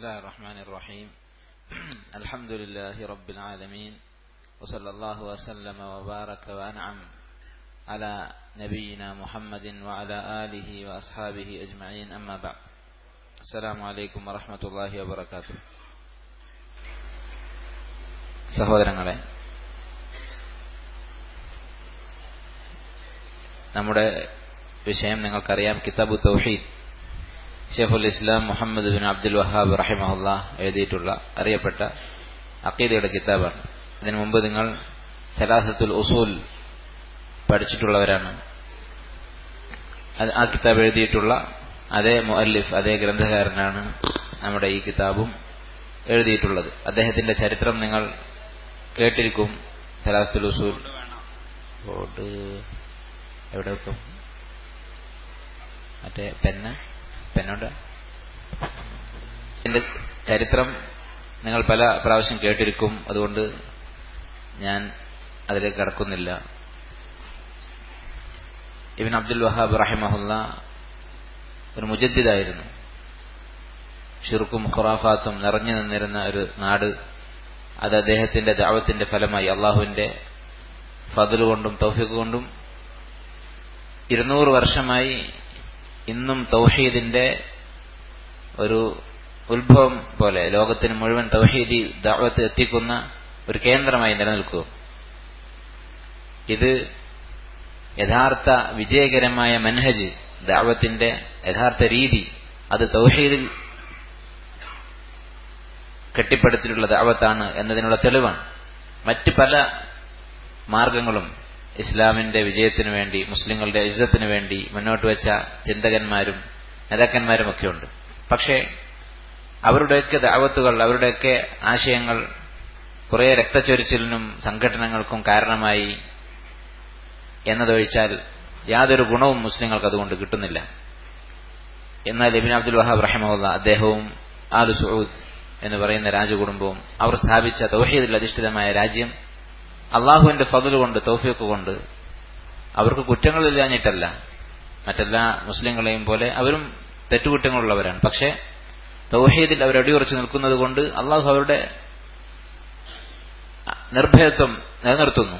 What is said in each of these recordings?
الله الرحمن الرحيم الحمد لله رب العالمين وصلى الله وسلم وبارك وأنعم على نبينا محمد وعلى آله وأصحابه أجمعين أما بعد السلام عليكم ورحمة الله وبركاته സഹോദരങ്ങളെ നമ്മുടെ വിഷയം നിങ്ങൾക്കറിയാം കിതാബു തൗഹീദ് ഷെയ്ഖുൽ ഇസ്ലാം മുഹമ്മദ് ബിൻ അബ്ദുൽ വഹാബ് റഹിമഹുല്ല എഴുതിയിട്ടുള്ള അറിയപ്പെട്ട അക്കീദയുടെ കിതാബാണ് ഇതിനു മുമ്പ് നിങ്ങൾ സലാസത്തുൽ ഉസൂൽ പഠിച്ചിട്ടുള്ളവരാണ് ആ കിതാബ് എഴുതിയിട്ടുള്ള അതേ മുഅല്ലിഫ് അതേ ഗ്രന്ഥകാരനാണ് നമ്മുടെ ഈ കിതാബും എഴുതിയിട്ടുള്ളത് അദ്ദേഹത്തിന്റെ ചരിത്രം നിങ്ങൾ കേട്ടിരിക്കും സലാസത്തുൽ ഉസൂൽ ബോർഡ് എവിടെ വെക്കും മറ്റേ പെന്ന് പെന്നുണ്ട് ഇതിന്റെ ചരിത്രം നിങ്ങൾ പല പ്രാവശ്യം കേട്ടിരിക്കും അതുകൊണ്ട് ഞാൻ അതിലേക്ക് കടക്കുന്നില്ല ഇബിൻ അബ്ദുൽ വഹാബ് റഹിമഹുല്ല ഒരു മുജദ്ദിദായിരുന്നു ഷിർക്കും ഖുറാഫാത്തും നിറഞ്ഞു നിന്നിരുന്ന ഒരു നാട് അത് അദ്ദേഹത്തിന്റെ ദാവത്തിന്റെ ഫലമായി അള്ളാഹുവിന്റെ ഫതിൽ കൊണ്ടും തൗഫീഖ് കൊണ്ടും ഇരുന്നൂറ് വർഷമായി ഇന്നും തൗഹീദിന്റെ ഒരു ഉത്ഭവം പോലെ ലോകത്തിന് മുഴുവൻ തൗഹീദി ദാവത്ത് എത്തിക്കുന്ന ഒരു കേന്ദ്രമായി നിലനിൽക്കുക ഇത് യഥാർത്ഥ വിജയകരമായ മൻഹജ് ദാവത്തിന്റെ യഥാർത്ഥ രീതി അത് തൗഹീദിൽ കെട്ടിപ്പടുത്തിട്ടുള്ള ദാവത്താണ് എന്നതിനുള്ള തെളിവാണ് മറ്റ് പല മാർഗങ്ങളും ഇസ്ലാമിന്റെ വിജയത്തിനു വേണ്ടി മുസ്ലിങ്ങളുടെ ഇജ്ജത്തിനു വേണ്ടി മുന്നോട്ട് വെച്ച ചിന്തകന്മാരും നേതാക്കന്മാരും ഒക്കെയുണ്ട് പക്ഷേ അവരുടെയൊക്കെ ദാവത്തുകൾ അവരുടെയൊക്കെ ആശയങ്ങൾ കുറെ രക്തച്ചൊരിച്ചിലിനും സംഘടനകൾക്കും കാരണമായി എന്നതൊഴിച്ചാൽ യാതൊരു ഗുണവും മുസ്ലിങ്ങൾക്ക് അതുകൊണ്ട് കിട്ടുന്നില്ല എന്നാൽ ഇബിൻ അബ്ദുൽ വഹാബ് റഹിമുള്ള അദ്ദേഹവും ആലു സുഊദ് എന്ന് പറയുന്ന രാജകുടുംബവും അവർ സ്ഥാപിച്ച തൗഹീദിൽ അധിഷ്ഠിതമായ രാജ്യം അള്ളാഹുവിന്റെ ഫതിൽ കൊണ്ട് തൗഫീഖ് കൊണ്ട് അവർക്ക് കുറ്റങ്ങളില്ലാഞ്ഞിട്ടല്ല മറ്റെല്ലാ മുസ്ലിങ്ങളെയും പോലെ അവരും തെറ്റുകുറ്റങ്ങളുള്ളവരാണ് പക്ഷേ തൗഹീദിൽ അവർ അടിയുറച്ചു നിൽക്കുന്നത് കൊണ്ട് അള്ളാഹു അവരുടെ നിർഭയത്വം നിലനിർത്തുന്നു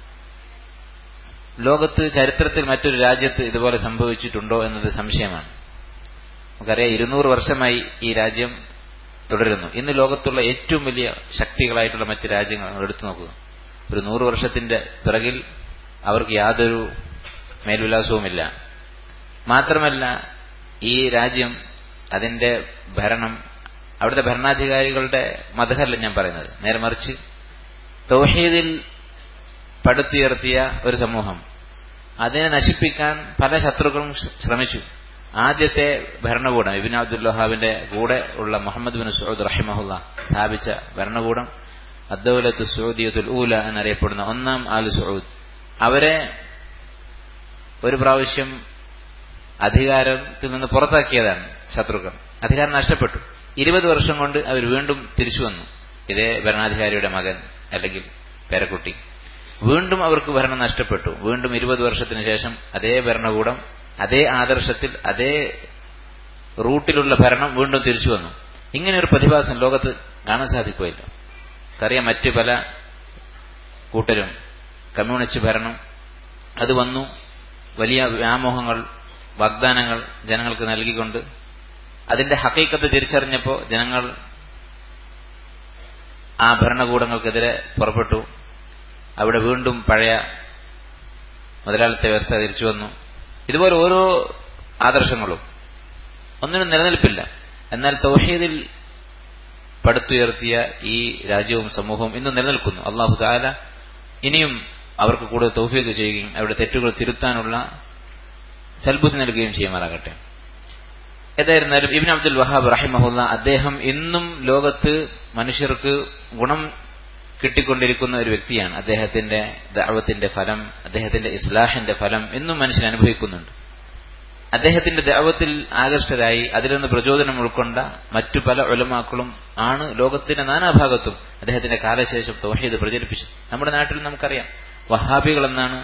ലോകത്ത് ചരിത്രത്തിൽ മറ്റൊരു രാജ്യത്ത് ഇതുപോലെ സംഭവിച്ചിട്ടുണ്ടോ എന്നത് സംശയമാണ് നമുക്കറിയാം ഇരുന്നൂറ് വർഷമായി ഈ രാജ്യം തുടരുന്നു ഇന്ന് ലോകത്തുള്ള ഏറ്റവും വലിയ ശക്തികളായിട്ടുള്ള മറ്റ് രാജ്യങ്ങൾ എടുത്തു നോക്കുക ഒരു നൂറ് വർഷത്തിന്റെ പിറകിൽ അവർക്ക് യാതൊരു മേൽവിലാസവുമില്ല മാത്രമല്ല ഈ രാജ്യം അതിന്റെ ഭരണം അവിടുത്തെ ഭരണാധികാരികളുടെ മതഹല്ല ഞാൻ പറയുന്നത് നേരെ മറിച്ച് തൗഹീദിൽ പടുത്തുയർത്തിയ ഒരു സമൂഹം അതിനെ നശിപ്പിക്കാൻ പല ശത്രുക്കളും ശ്രമിച്ചു ആദ്യത്തെ ഭരണകൂടം ഇബിൻ അബ്ദുൽ വഹാബിന്റെ കൂടെ ഉള്ള മുഹമ്മദ് ബിൻ സൗദ് റഹിമഹുല്ല സ്ഥാപിച്ച ഭരണകൂടം അദ്ദൗലത്ത് സൗദിയത്തുൽ ഊല എന്നറിയപ്പെടുന്ന ഒന്നാം ആൽ സൗദ് അവരെ ഒരു പ്രാവശ്യം അധികാരത്തിൽ നിന്ന് പുറത്താക്കിയതാണ് ശത്രുക്കൾ അധികാരം നഷ്ടപ്പെട്ടു ഇരുപത് വർഷം കൊണ്ട് അവർ വീണ്ടും തിരിച്ചു വന്നു ഇതേ ഭരണാധികാരിയുടെ മകൻ അല്ലെങ്കിൽ പേരക്കുട്ടി വീണ്ടും അവർക്ക് ഭരണം നഷ്ടപ്പെട്ടു വീണ്ടും ഇരുപത് വർഷത്തിന് ശേഷം അതേ ഭരണകൂടം അതേ ആദർശത്തിൽ അതേ റൂട്ടിലുള്ള ഭരണം വീണ്ടും തിരിച്ചു വന്നു ഇങ്ങനെ ഒരു പ്രതിഭാസം ലോകത്ത് കാണാൻ സാധിക്കുകയില്ല അറിയാം മറ്റ് പല കൂട്ടരും കമ്മ്യൂണിസ്റ്റ് ഭരണം അത് വന്നു വലിയ വ്യാമോഹങ്ങൾ വാഗ്ദാനങ്ങൾ ജനങ്ങൾക്ക് നൽകിക്കൊണ്ട് അതിന്റെ ഹക്കീക്കത്ത് തിരിച്ചറിഞ്ഞപ്പോൾ ജനങ്ങൾ ആ ഭരണകൂടങ്ങൾക്കെതിരെ പുറപ്പെട്ടു അവിടെ വീണ്ടും പഴയ മുതലാളിത്ത വ്യവസ്ഥ തിരിച്ചു വന്നു ഇതുപോലെ ഓരോ ആദർശങ്ങളും ഒന്നിനും നിലനിൽപ്പില്ല എന്നാൽ തൗഹീദിൽ പടുത്തുയർത്തിയ ഈ രാജ്യവും സമൂഹവും ഇന്നും നിലനിൽക്കുന്നു അള്ളാഹു താല ഇനിയും അവർക്ക് കൂടുതൽ തൗഫീഖ് ചെയ്യുകയും അവരുടെ തെറ്റുകൾ തിരുത്താനുള്ള സൽബുദ്ധി നൽകുകയും ചെയ്യുമാറാകട്ടെ ഏതായിരുന്നാലും ഇബിൻ അബ്ദുൽ വഹാബ് റഹിമഹുല്ല അദ്ദേഹം ഇന്നും ലോകത്ത് മനുഷ്യർക്ക് ഗുണം കിട്ടിക്കൊണ്ടിരിക്കുന്ന ഒരു വ്യക്തിയാണ് അദ്ദേഹത്തിന്റെ ദാവത്തിന്റെ ഫലം അദ്ദേഹത്തിന്റെ ഇസ്ലാഹിന്റെ ഫലം ഇന്നും മനുഷ്യൻ അനുഭവിക്കുന്നുണ്ട് അദ്ദേഹത്തിന്റെ ദാവത്തിൽ ആകർഷ്ടരായി അതിൽ നിന്ന് പ്രചോദനം ഉൾക്കൊണ്ട മറ്റു പല ഒലമാക്കളും ആണ് ലോകത്തിന്റെ നാനാഭാഗത്തും അദ്ദേഹത്തിന്റെ കാലശേഷം തൗഹീദ് പ്രചരിപ്പിച്ചത് നമ്മുടെ നാട്ടിൽ നമുക്കറിയാം വഹാബികൾ എന്നാണ്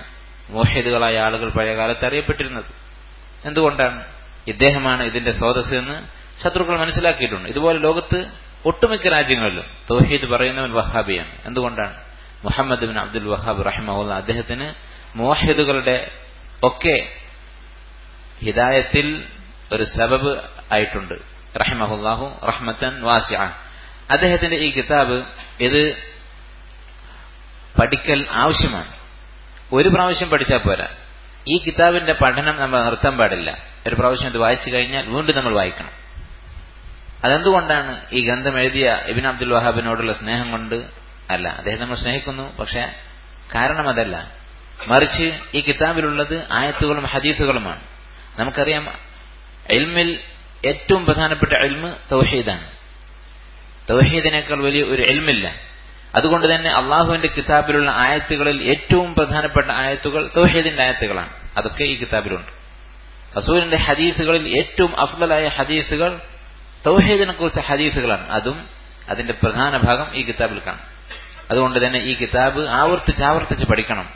മോഹിദുകളായ ആളുകൾ പഴയ കാലത്ത് അറിയപ്പെട്ടിരുന്നത് എന്തുകൊണ്ടാണ് ഇദ്ദേഹമാണ് ഇതിന്റെ സ്രോതസ് എന്ന് ശത്രുക്കൾ മനസ്സിലാക്കിയിട്ടുണ്ട് ഇതുപോലെ ലോകത്ത് ഒട്ടുമിക്ക രാജ്യങ്ങളിലും തൗഹീദ് പറയുന്നവൻ വഹാബിയാണ് എന്തുകൊണ്ടാണ് മുഹമ്മദ് ബിൻ അബ്ദുൽ വഹാബ് റഹിമഹുല്ല അദ്ദേഹത്തിന് മോഹിദുകളുടെ ഒക്കെ ഹിദായത്തിൽ ഒരു സബബ് ആയിട്ടുണ്ട് റഹിമഹുല്ലാഹു റഹ്മത്തൻ വാസിഅ അദ്ദേഹത്തിന്റെ ഈ കിതാബ് ഇത് പഠിക്കൽ ആവശ്യമാണ് ഒരു പ്രാവശ്യം പഠിച്ചാൽ പോരാ ഈ കിതാബിന്റെ പഠനം നമ്മൾ നിർത്താൻ പാടില്ല ഒരു പ്രാവശ്യം ഇത് വായിച്ചു കഴിഞ്ഞാൽ വീണ്ടും നമ്മൾ വായിക്കണം അതെന്തുകൊണ്ടാണ് ഈ ഗ്രന്ഥം എഴുതിയ ഇബിൻ അബ്ദുൽ വഹാബിനോടുള്ള സ്നേഹം കൊണ്ട് അല്ല അദ്ദേഹം നമ്മൾ സ്നേഹിക്കുന്നു പക്ഷെ കാരണം അതല്ല മറിച്ച് ഈ കിതാബിലുള്ളത് ആയത്തുകളും ഹദീസുകളുമാണ് നമുക്കറിയാം എൽമിൽ ഏറ്റവും പ്രധാനപ്പെട്ട എൽമ് തൗഹീദാണ് തൗഹീദിനേക്കാൾ വലിയ ഒരു എൽമില്ല അതുകൊണ്ട് തന്നെ അള്ളാഹുവിന്റെ കിതാബിലുള്ള ആയത്തുകളിൽ ഏറ്റവും പ്രധാനപ്പെട്ട ആയത്തുകൾ തൗഹീദിന്റെ ആയത്തുകളാണ് അതൊക്കെ ഈ കിതാബിലുണ്ട് റസൂലിന്റെ ഹദീസുകളിൽ ഏറ്റവും അഫ്ദലായ ഹദീസുകൾ തൗഹീദിനെ കുറിച്ച് ഹദീസുകളാണ് അതും അതിന്റെ പ്രധാന ഭാഗം ഈ കിതാബിൽ കാണും അതുകൊണ്ട് തന്നെ ഈ കിതാബ് ആവർത്തിച്ച് ആവർത്തിച്ച് പഠിക്കണം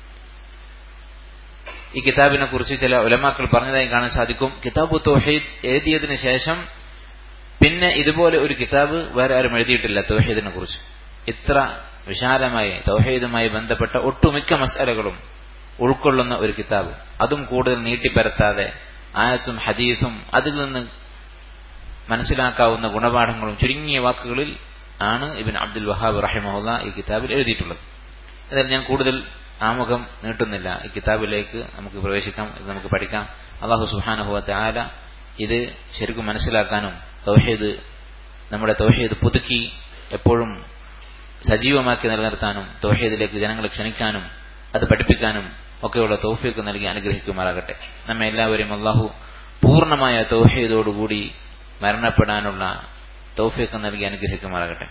ഈ കിതാബിനെ കുറിച്ച് ചില ഉലമാക്കൾ പറഞ്ഞതായി കാണാൻ സാധിക്കും കിതാബ് തൗഹീദ് എഴുതിയതിനു ശേഷം പിന്നെ ഇതുപോലെ ഒരു കിതാബ് വേറെ ആരും എഴുതിയിട്ടില്ല തൗഹീദിനെ കുറിച്ച് ഇത്ര വിശാലമായി തൗഹീദുമായി ബന്ധപ്പെട്ട ഒട്ടുമിക്ക മസാലകളും ഉൾക്കൊള്ളുന്ന ഒരു കിതാബ് അതും കൂടുതൽ നീട്ടിപ്പരത്താതെ ആയത്തും ഹദീസും അതിൽ നിന്ന് മനസ്സിലാക്കാവുന്ന ഗുണപാഠങ്ങളും ചുരുങ്ങിയ വാക്കുകളിൽ ആണ് ഇബിൻ അബ്ദുൽ വഹാബ് റഹിമഹുല്ല ഈ കിതാബിൽ എഴുതിയിട്ടുള്ളത് എന്നാൽ ഞാൻ കൂടുതൽ ആമുഖം നീട്ടുന്നില്ല ഈ കിതാബിലേക്ക് നമുക്ക് പ്രവേശിക്കാം ഇത് നമുക്ക് പഠിക്കാം അള്ളാഹു സുഹാനുഹുവത്തെ ആല ഇത് ശരിക്കും മനസ്സിലാക്കാനും തൗഹീദ് നമ്മുടെ തൗഹീദ് പുതുക്കി എപ്പോഴും സജീവമാക്കി നിലനിർത്താനും തൗഹീദിലേക്ക് ജനങ്ങളെ ക്ഷണിക്കാനും അത് പഠിപ്പിക്കാനും ഒക്കെയുള്ള തൗഫീക്ക് നൽകി അനുഗ്രഹിക്കുമാറാകട്ടെ നമ്മെ എല്ലാവരെയും അള്ളാഹു പൂർണ്ണമായ തൗഹീദോടുകൂടി മരണപ്പെടാനുള്ള തൗഫീക്ക് നൽകി അനുഗ്രഹിക്കുമാറാകട്ടെ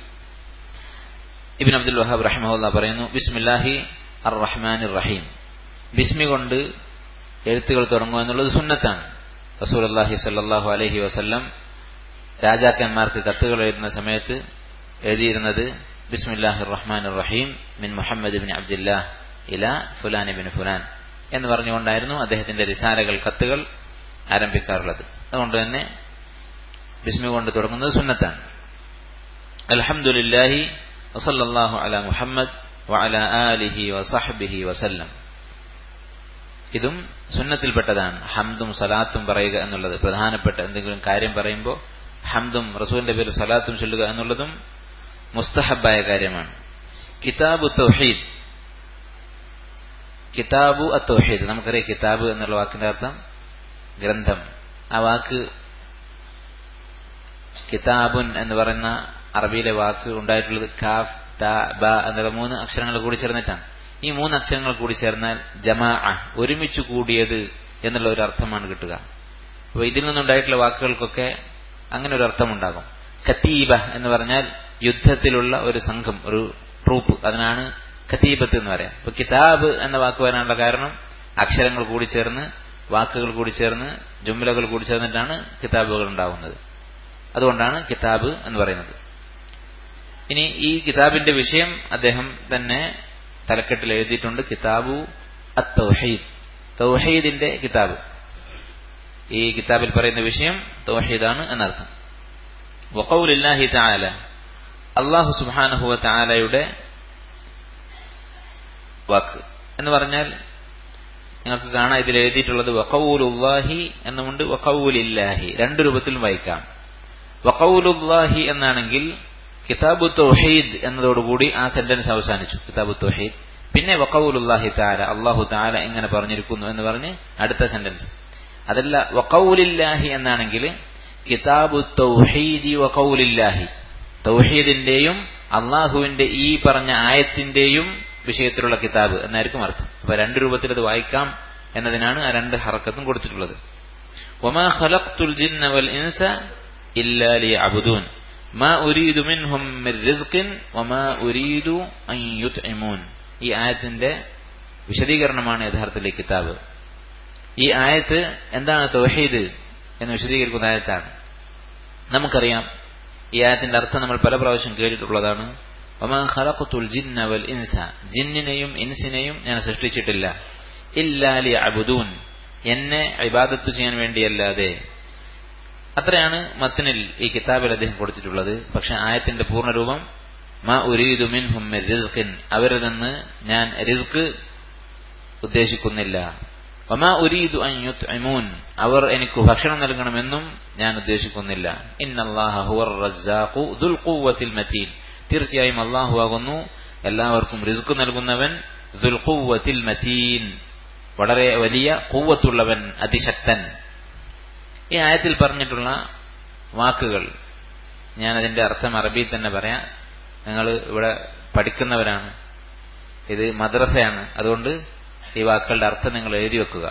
ഇബിൻ അബ്ദുൽ വഹാബ് റഹിമഹുല്ല പറയുന്നു ബിസ്മില്ലാഹി അർ റഹ്മാൻ റഹീം ബിസ്മി കൊണ്ട് എഴുത്തുകൾ തുടങ്ങുക എന്നുള്ളത് സുന്നത്താണ് റസൂൽ അള്ളാഹി സല്ലാഹു അലഹി വസല്ലം രാജാക്കന്മാർക്ക് കത്തുകൾ എഴുതുന്ന സമയത്ത് എഴുതിയിരുന്നത് ബിസ്മില്ലാഹി റഹ്മാൻ റഹീം മിൻ മുഹമ്മദ് ബിൻ അബ്ദുല്ലാ ഇല ഫുലാൻ ബിൻ ഫുലാൻ എന്ന് പറഞ്ഞുകൊണ്ടായിരുന്നു അദ്ദേഹത്തിന്റെ റിസാലകൾ കത്തുകൾ ആരംഭിക്കാറുള്ളത് അതുകൊണ്ട് തന്നെ ബിസ്മി കൊണ്ട് തുടങ്ങുന്നത് സുന്നത്താണ് അൽഹംദുലില്ലാഹി വസല്ലല്ലാഹു അല മുഹമ്മദ് വഅല ആലിഹി വസഹ്ബിഹി വസല്ലം ഇതും സുന്നത്തിൽപ്പെട്ടതാണ് ഹംദും സലാത്തും പറയുക എന്നുള്ളത് പ്രധാനപ്പെട്ട എന്തെങ്കിലും കാര്യം പറയുമ്പോൾ ഹംദും റസൂലിന്റെ പേര് സലാത്തും ചൊല്ലുക എന്നുള്ളതും മുസ്തഹബായ കാര്യമാണ് കിതാബു തൗഹീദ് കിതാബു അത്തൗഹീദ് നമുക്കറിയാം കിതാബ് എന്നുള്ള വാക്കിന്റെ അർത്ഥം ഗ്രന്ഥം ആ വാക്ക് കിതാബുൻ എന്ന് പറയുന്ന അറബിയിലെ വാക്ക് ഉണ്ടായിട്ടുള്ളത് കാഫ് ത ബ എന്നുള്ള മൂന്ന് അക്ഷരങ്ങൾ കൂടി ചേർന്നിട്ടാണ് ഈ മൂന്ന് അക്ഷരങ്ങൾ കൂടി ചേർന്നാൽ ജമാ ഒരുമിച്ച് കൂടിയത് എന്നുള്ള ഒരു അർത്ഥമാണ് കിട്ടുക അപ്പോൾ ഇതിൽ നിന്നുണ്ടായിട്ടുള്ള വാക്കുകൾക്കൊക്കെ അങ്ങനെ ഒരു അർത്ഥമുണ്ടാകും ഖത്തീബ എന്ന് പറഞ്ഞാൽ യുദ്ധത്തിലുള്ള ഒരു സംഘം ഒരു ട്രൂപ്പ് അതിനാണ് ഖത്തീബത്ത് എന്ന് പറയാം അപ്പൊ കിതാബ് എന്ന വാക്ക് വരാനുള്ള കാരണം അക്ഷരങ്ങൾ കൂടി ചേർന്ന് വാക്കുകൾ കൂടി ചേർന്ന് ജുംലകൾ കൂടി ചേർന്നിട്ടാണ് കിതാബുകൾ ഉണ്ടാവുന്നത് അതുകൊണ്ടാണ് കിതാബ് എന്ന് പറയുന്നത് ഇനി ഈ കിതാബിന്റെ വിഷയം അദ്ദേഹം തന്നെ തലക്കെട്ടിൽ എഴുതിയിട്ടുണ്ട് കിതാബു അത്തൗഹീദ് തൗഹീദിന്റെ കിതാബ് ഈ കിതാബിൽ പറയുന്ന വിഷയം തൗഹീദാണ് എന്നർത്ഥം വഖൗലില്ലാഹി തആല അള്ളാഹു സുബ്ഹാനഹു വ തആലയുടെ വാക്ക് എന്ന് പറഞ്ഞാൽ നിങ്ങൾക്ക് കാണാം ഇതിൽ എഴുതിയിട്ടുള്ളത് വഖൗലുല്ലാഹി എന്നുമുണ്ട് വഖൗലില്ലാഹി രണ്ട് രൂപത്തിലും വായിക്കാം വഖൗലുല്ലാഹി എന്നാണെങ്കിൽ കിതാബു തൗഹീദ് എന്നതോടുകൂടി ആ സെന്റൻസ് അവസാനിച്ചു കിതാബു തൗഹീദ് പിന്നെ വഖൗലുല്ലാഹി താല അള്ളാഹു താല എങ്ങനെ പറഞ്ഞിരിക്കുന്നു എന്ന് പറഞ്ഞ് അടുത്ത സെന്റൻസ് അതല്ല വഖൗലില്ലാഹി എന്നാണെങ്കിൽ കിതാബു തൗഹീദി വഖൗലില്ലാഹി തൗഹീദിന്റെയും അള്ളാഹുവിന്റെ ഈ പറഞ്ഞ ആയത്തിന്റെയും വിഷയത്തിലുള്ള കിതാബ് എന്നായിരിക്കും അർത്ഥം അപ്പൊ രണ്ട് രൂപത്തിൽ അത് വായിക്കാം എന്നതിനാണ് ആ രണ്ട് ഹറക്കത്തും കൊടുത്തിട്ടുള്ളത് ഒമാ ഖലഖ്തുൽ ജിന്ന വൽ ഇൻസ ഇല്ലാ ലിയഅബുദൂൻ മാ ഉരീദു മിൻഹും മിർ റിസ്ഖിൻ വമാ ഉരീദു അൻ യുത്ഇമൂൻ ഈ ആയത്തിന്റെ വിശദീകരണമാണ് യഥാർത്ഥത്തിൽ ഈ കിതാബ് ഈ ആയത്ത് എന്താണ് തൗഹീദ് എന്ന് വിശദീകരിക്കുന്ന ആയത്താണ് നമുക്കറിയാം ഈ ആയത്തിന്റെ അർത്ഥം നമ്മൾ പല പ്രാവശ്യം കേട്ടിട്ടുള്ളതാണ് ഒമാ ഖലഖത്തുൽ ജിന്ന വൽ ഇൻസ ജിന്നിനെയും ഇൻസിനെയും ഞാൻ സൃഷ്ടിച്ചിട്ടില്ല ഇല്ലാലി അബുദൂൻ എന്നെ ഇബാദത്ത് ചെയ്യാൻ വേണ്ടിയല്ലാതെ അത്രയാണ് മത്തിനിൽ ഈ കിതാബിൽ അദ്ദേഹം കൊടുത്തിട്ടുള്ളത് പക്ഷെ ആയത്തിന്റെ പൂർണ്ണരൂപം മാ ഉരീദു മിൻഹും മിൻ റിസ്ഖിൻ അവരിൽ നിന്ന് ഞാൻ റിസ്ക് ഉദ്ദേശിക്കുന്നില്ല വമാ ഉരീദു അൻ യുത്ഇമൂൻ അവർ എനിക്ക് ഭക്ഷണം നൽകണമെന്നും ഞാൻ ഉദ്ദേശിക്കുന്നില്ല ഇന്നല്ലാഹ ഹുവർ റസ്സാഖു ദുൽ ഖുവ്വത്തിൽ മതീൻ തീർച്ചയായും അള്ളാഹു ആകുന്നു എല്ലാവർക്കും റിസ്ക് നൽകുന്നവൻ ദുൽ ഖുവ്വത്തിൽ മതീൻ വളരെ വലിയ കൂവത്തുള്ളവൻ അതിശക്തൻ ഈ ആയത്തിൽ പറഞ്ഞിട്ടുള്ള വാക്കുകൾ ഞാൻ അതിന്റെ അർത്ഥം അറബിയിൽ തന്നെ പറയാം നിങ്ങൾ ഇവിടെ പഠിക്കുന്നവരാണ് ഇത് മദ്രസയാണ് അതുകൊണ്ട് ഈ വാക്കുകളുടെ അർത്ഥം നിങ്ങൾ എഴുതി വെക്കുക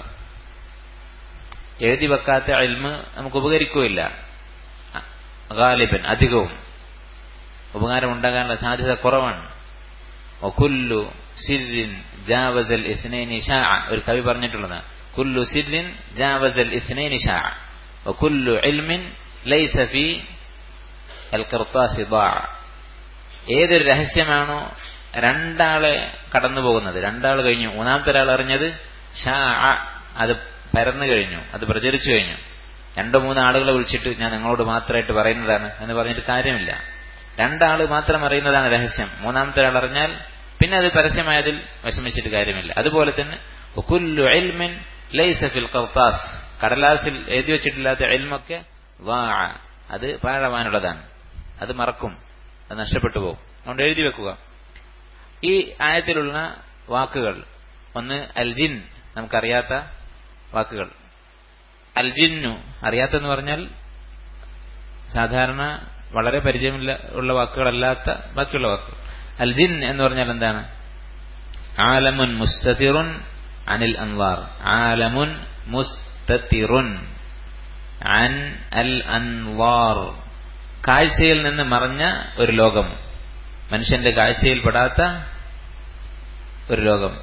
എഴുതി വെക്കാത്ത അൽമ് നമുക്ക് ഉപകരിക്കുകയില്ല ഗാലിബൻ അധികവും ഉപകാരം ഉണ്ടാകാനുള്ള സാധ്യത കുറവാണ് ഒക്കുല്ലു സിരിൻ ജാവസൽ ഇസ്നൈനി ഷാ ഒരു കവി പറഞ്ഞിട്ടുള്ളതാണ് കുല്ലു സിരിൻ ജാവസൽ ഇസ്നൈനി ഷാ ഒക്കുല്ലു ഇൽമിൻ ലൈസ ഫി അൽ ഖർത്താസി ഏതൊരു രഹസ്യമാണോ രണ്ടാളെ കടന്നു പോകുന്നത് രണ്ടാൾ കഴിഞ്ഞു മൂന്നാമത്തെ ഒരാൾ അറിഞ്ഞത് ഷാ അത് പരന്നു കഴിഞ്ഞു അത് പ്രചരിച്ചു കഴിഞ്ഞു രണ്ടോ മൂന്നോ ആളുകളെ വിളിച്ചിട്ട് ഞാൻ നിങ്ങളോട് മാത്രമായിട്ട് പറയുന്നതാണ് എന്ന് പറഞ്ഞിട്ട് കാര്യമില്ല രണ്ടാള് മാത്രം അറിയുന്നതാണ് രഹസ്യം മൂന്നാമത്തെ ഒരാൾ അറിഞ്ഞാൽ പിന്നെ അത് പരസ്യമായതിൽ വിഷമിച്ചിട്ട് കാര്യമില്ല അതുപോലെ തന്നെ കുല്ലു ഇൽമിൻ ലൈസ ഫിൽ ഖർത്താസ് കടലാസിൽ എഴുതി വെച്ചിട്ടില്ലാത്ത എൽമൊക്കെ വാ അത് പാഴവാനുള്ളതാണ് അത് മറക്കും അത് നഷ്ടപ്പെട്ടു പോകും അതുകൊണ്ട് എഴുതി വെക്കുക ഈ ആയത്തിലുള്ള വാക്കുകൾ ഒന്ന് അൽജിൻ നമുക്കറിയാത്ത വാക്കുകൾ അൽജിന്നു അറിയാത്തെന്ന് പറഞ്ഞാൽ സാധാരണ വളരെ പരിചയമില്ല ഉള്ള വാക്കുകളല്ലാത്ത ബാക്കിയുള്ള വാക്കുകൾ അൽജിൻ എന്ന് പറഞ്ഞാൽ എന്താണ് ആലമുൻ മുസ്തതിറുൻ അനിൽ അൻവാർ ആലമുൻ മുസ്തതിറുൻ അൻ അൽ അൻവാർ കാഴ്ചയിൽ നിന്ന് മറഞ്ഞ ഒരു ലോകം മനുഷ്യന്റെ കാഴ്ചയിൽ പെടാത്ത ഒരു ലോകം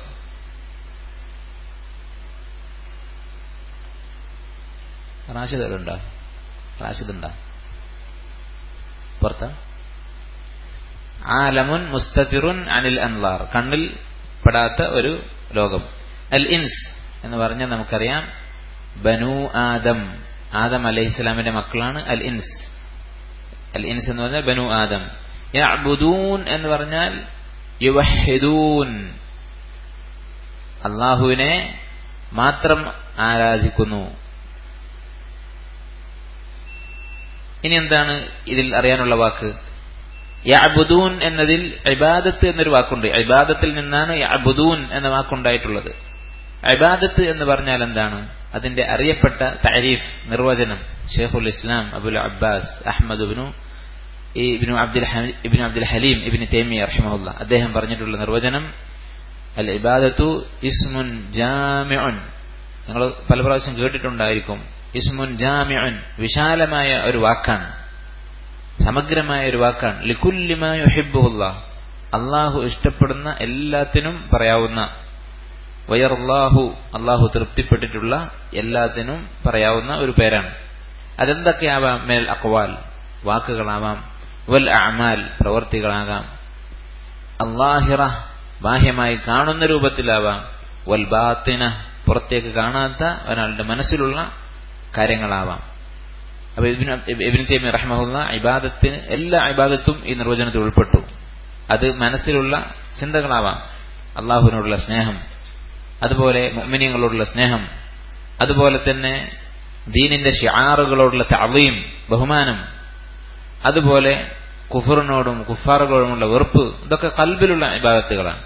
റാഷിദ് ഉണ്ടോ റാഷിദ് ഉണ്ടോ പുറത്ത ആലമുൻ മുസ്തതിറുൻ അനിൽ അൻലാർ കണ്ണിൽ പെടാത്ത ഒരു ലോകം അൽ ഇൻസ് എന്ന് പറഞ്ഞാൽ നമുക്കറിയാം ബനു ആദം ആദം അലൈഹി ഇസ്ലാമിന്റെ മക്കളാണ് അൽ ഇൻസ് അൽ ഇൻസ് എന്ന് പറഞ്ഞാൽ ബനു ആദം യഅബുദൂൻ എന്ന് പറഞ്ഞാൽ യുവഹിദൂൻ അള്ളാഹുവിനെ മാത്രം ആരാധിക്കുന്നു ഇനി എന്താണ് ഇതിൽ അറിയാനുള്ള വാക്ക് യഅബുദൂൻ എന്നതിൽ ഇബാദത്ത് എന്നൊരു വാക്കുണ്ട് ഇബാദത്തിൽ നിന്നാണ് യഅബുദൂൻ എന്ന വാക്കുണ്ടായിട്ടുള്ളത് ഇബാദത്ത് എന്ന് പറഞ്ഞാൽ എന്താണ് അതിന്റെ അറിയപ്പെട്ട താരീഫ് നിർവചനം ഷെയ്ഖുൽ ഇസ്ലാം അബുൽ അബ്ബാസ് അഹമ്മദ് ബിനു ഈ ഇബിനു അബ്ദുൽ ഇബിനു അബ്ദുൽ ഹലീം ഇബിന് തേമിയ റഹിമഹുല്ല അദ്ദേഹം പറഞ്ഞിട്ടുള്ള നിർവചനം അൽ ഇബാദത്തു ഇസ്മുൻ ജാമിഉൻ നിങ്ങൾ പല പ്രാവശ്യം കേട്ടിട്ടുണ്ടായിരിക്കും ഇസ്മുൻ ജാമിഉൻ വിശാലമായ ഒരു വാക്കാണ് സമഗ്രമായ ഒരു വാക്കാണ് ലിക്കുല്ലിമായ യുഹിബ്ബുഹുല്ല അള്ളാഹു ഇഷ്ടപ്പെടുന്ന എല്ലാത്തിനും പറയാവുന്ന വയർലാഹു അള്ളാഹു തൃപ്തിപ്പെട്ടിട്ടുള്ള എല്ലാത്തിനും പറയാവുന്ന ഒരു പേരാണ് അതെന്തൊക്കെയാവാം മേൽ അക്വാൽ വാക്കുകളാവാം വൽ അമാൽ പ്രവർത്തികളാകാം അള്ളാഹിറ ബാഹ്യമായി കാണുന്ന രൂപത്തിലാവാം വൽ ബാത്തിന പുറത്തേക്ക് കാണാത്ത ഒരാളുടെ മനസ്സിലുള്ള കാര്യങ്ങളാവാം അപ്പൊ ഇബിൻ തൈമി റഹ്മുല്ല ഇബാദത്തിന് എല്ലാ ഇബാദത്തും ഈ നിർവചനത്തിൽ ഉൾപ്പെട്ടു അത് മനസ്സിലുള്ള ചിന്തകളാവാം അള്ളാഹുവിനോടുള്ള സ്നേഹം അതുപോലെ മുഅ്മിനീങ്ങളോടുള്ള സ്നേഹം അതുപോലെ തന്നെ ദീനിന്റെ ഷിആറുകളോടുള്ള തഅളീം ബഹുമാനം അതുപോലെ കുഫറിനോടും കുഫാറുകളോടുമുള്ള വെറുപ്പ് ഇതൊക്കെ കൽബിലുള്ള ഇബാദത്തുകളാണ്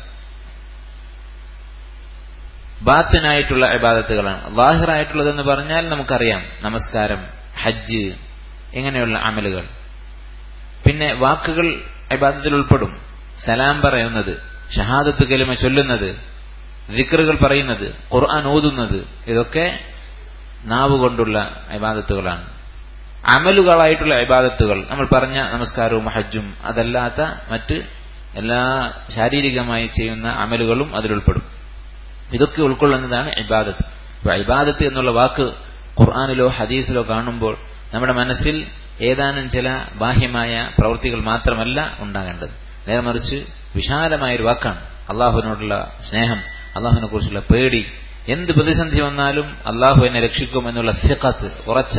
ബാത്തിനായിട്ടുള്ള ഇബാദത്തുകളാണ് ലാഹിറായിട്ടുള്ളതെന്ന് പറഞ്ഞാൽ നമുക്കറിയാം നമസ്കാരം ഹജ്ജ് ഇങ്ങനെയുള്ള അമലുകൾ പിന്നെ വാക്കുകൾ ഇബാദത്തിൽ ഉൾപ്പെടും സലാം പറയുന്നത് ഷഹാദത്ത് കലിമ ചൊല്ലുന്നത് ദിക്റുകൾ പറയുന്നത് ഖുർആൻ ഓതുന്നത് ഇതൊക്കെ നാവ് കൊണ്ടുള്ള ഇബാദത്തുകളാണ് അമലുകളായിട്ടുള്ള ഇബാദത്തുകൾ നമ്മൾ പറഞ്ഞ നമസ്കാരവും ഹജ്ജും അതല്ലാത്ത മറ്റ് എല്ലാ ശാരീരികമായി ചെയ്യുന്ന അമലുകളും അതിലുൾപ്പെടും ഇതൊക്കെ ഉൾക്കൊള്ളുന്നതാണ് ഇബാദത്ത് അപ്പൊ ഇബാദത്ത് എന്നുള്ള വാക്ക് ഖുർആാനിലോ ഹദീസിലോ കാണുമ്പോൾ നമ്മുടെ മനസ്സിൽ ഏതാനും ചില ബാഹ്യമായ പ്രവൃത്തികൾ മാത്രമല്ല ഉണ്ടാകേണ്ടത് നേരെ മറിച്ച് വിശാലമായ ഒരു വാക്കാണ് അള്ളാഹുവിനോടുള്ള സ്നേഹം അള്ളാഹുവിനെ കുറിച്ചുള്ള പേടി എന്ത് പ്രതിസന്ധി വന്നാലും അള്ളാഹു എന്നെ രക്ഷിക്കും എന്നുള്ള സിഖത്ത് ഉറച്ച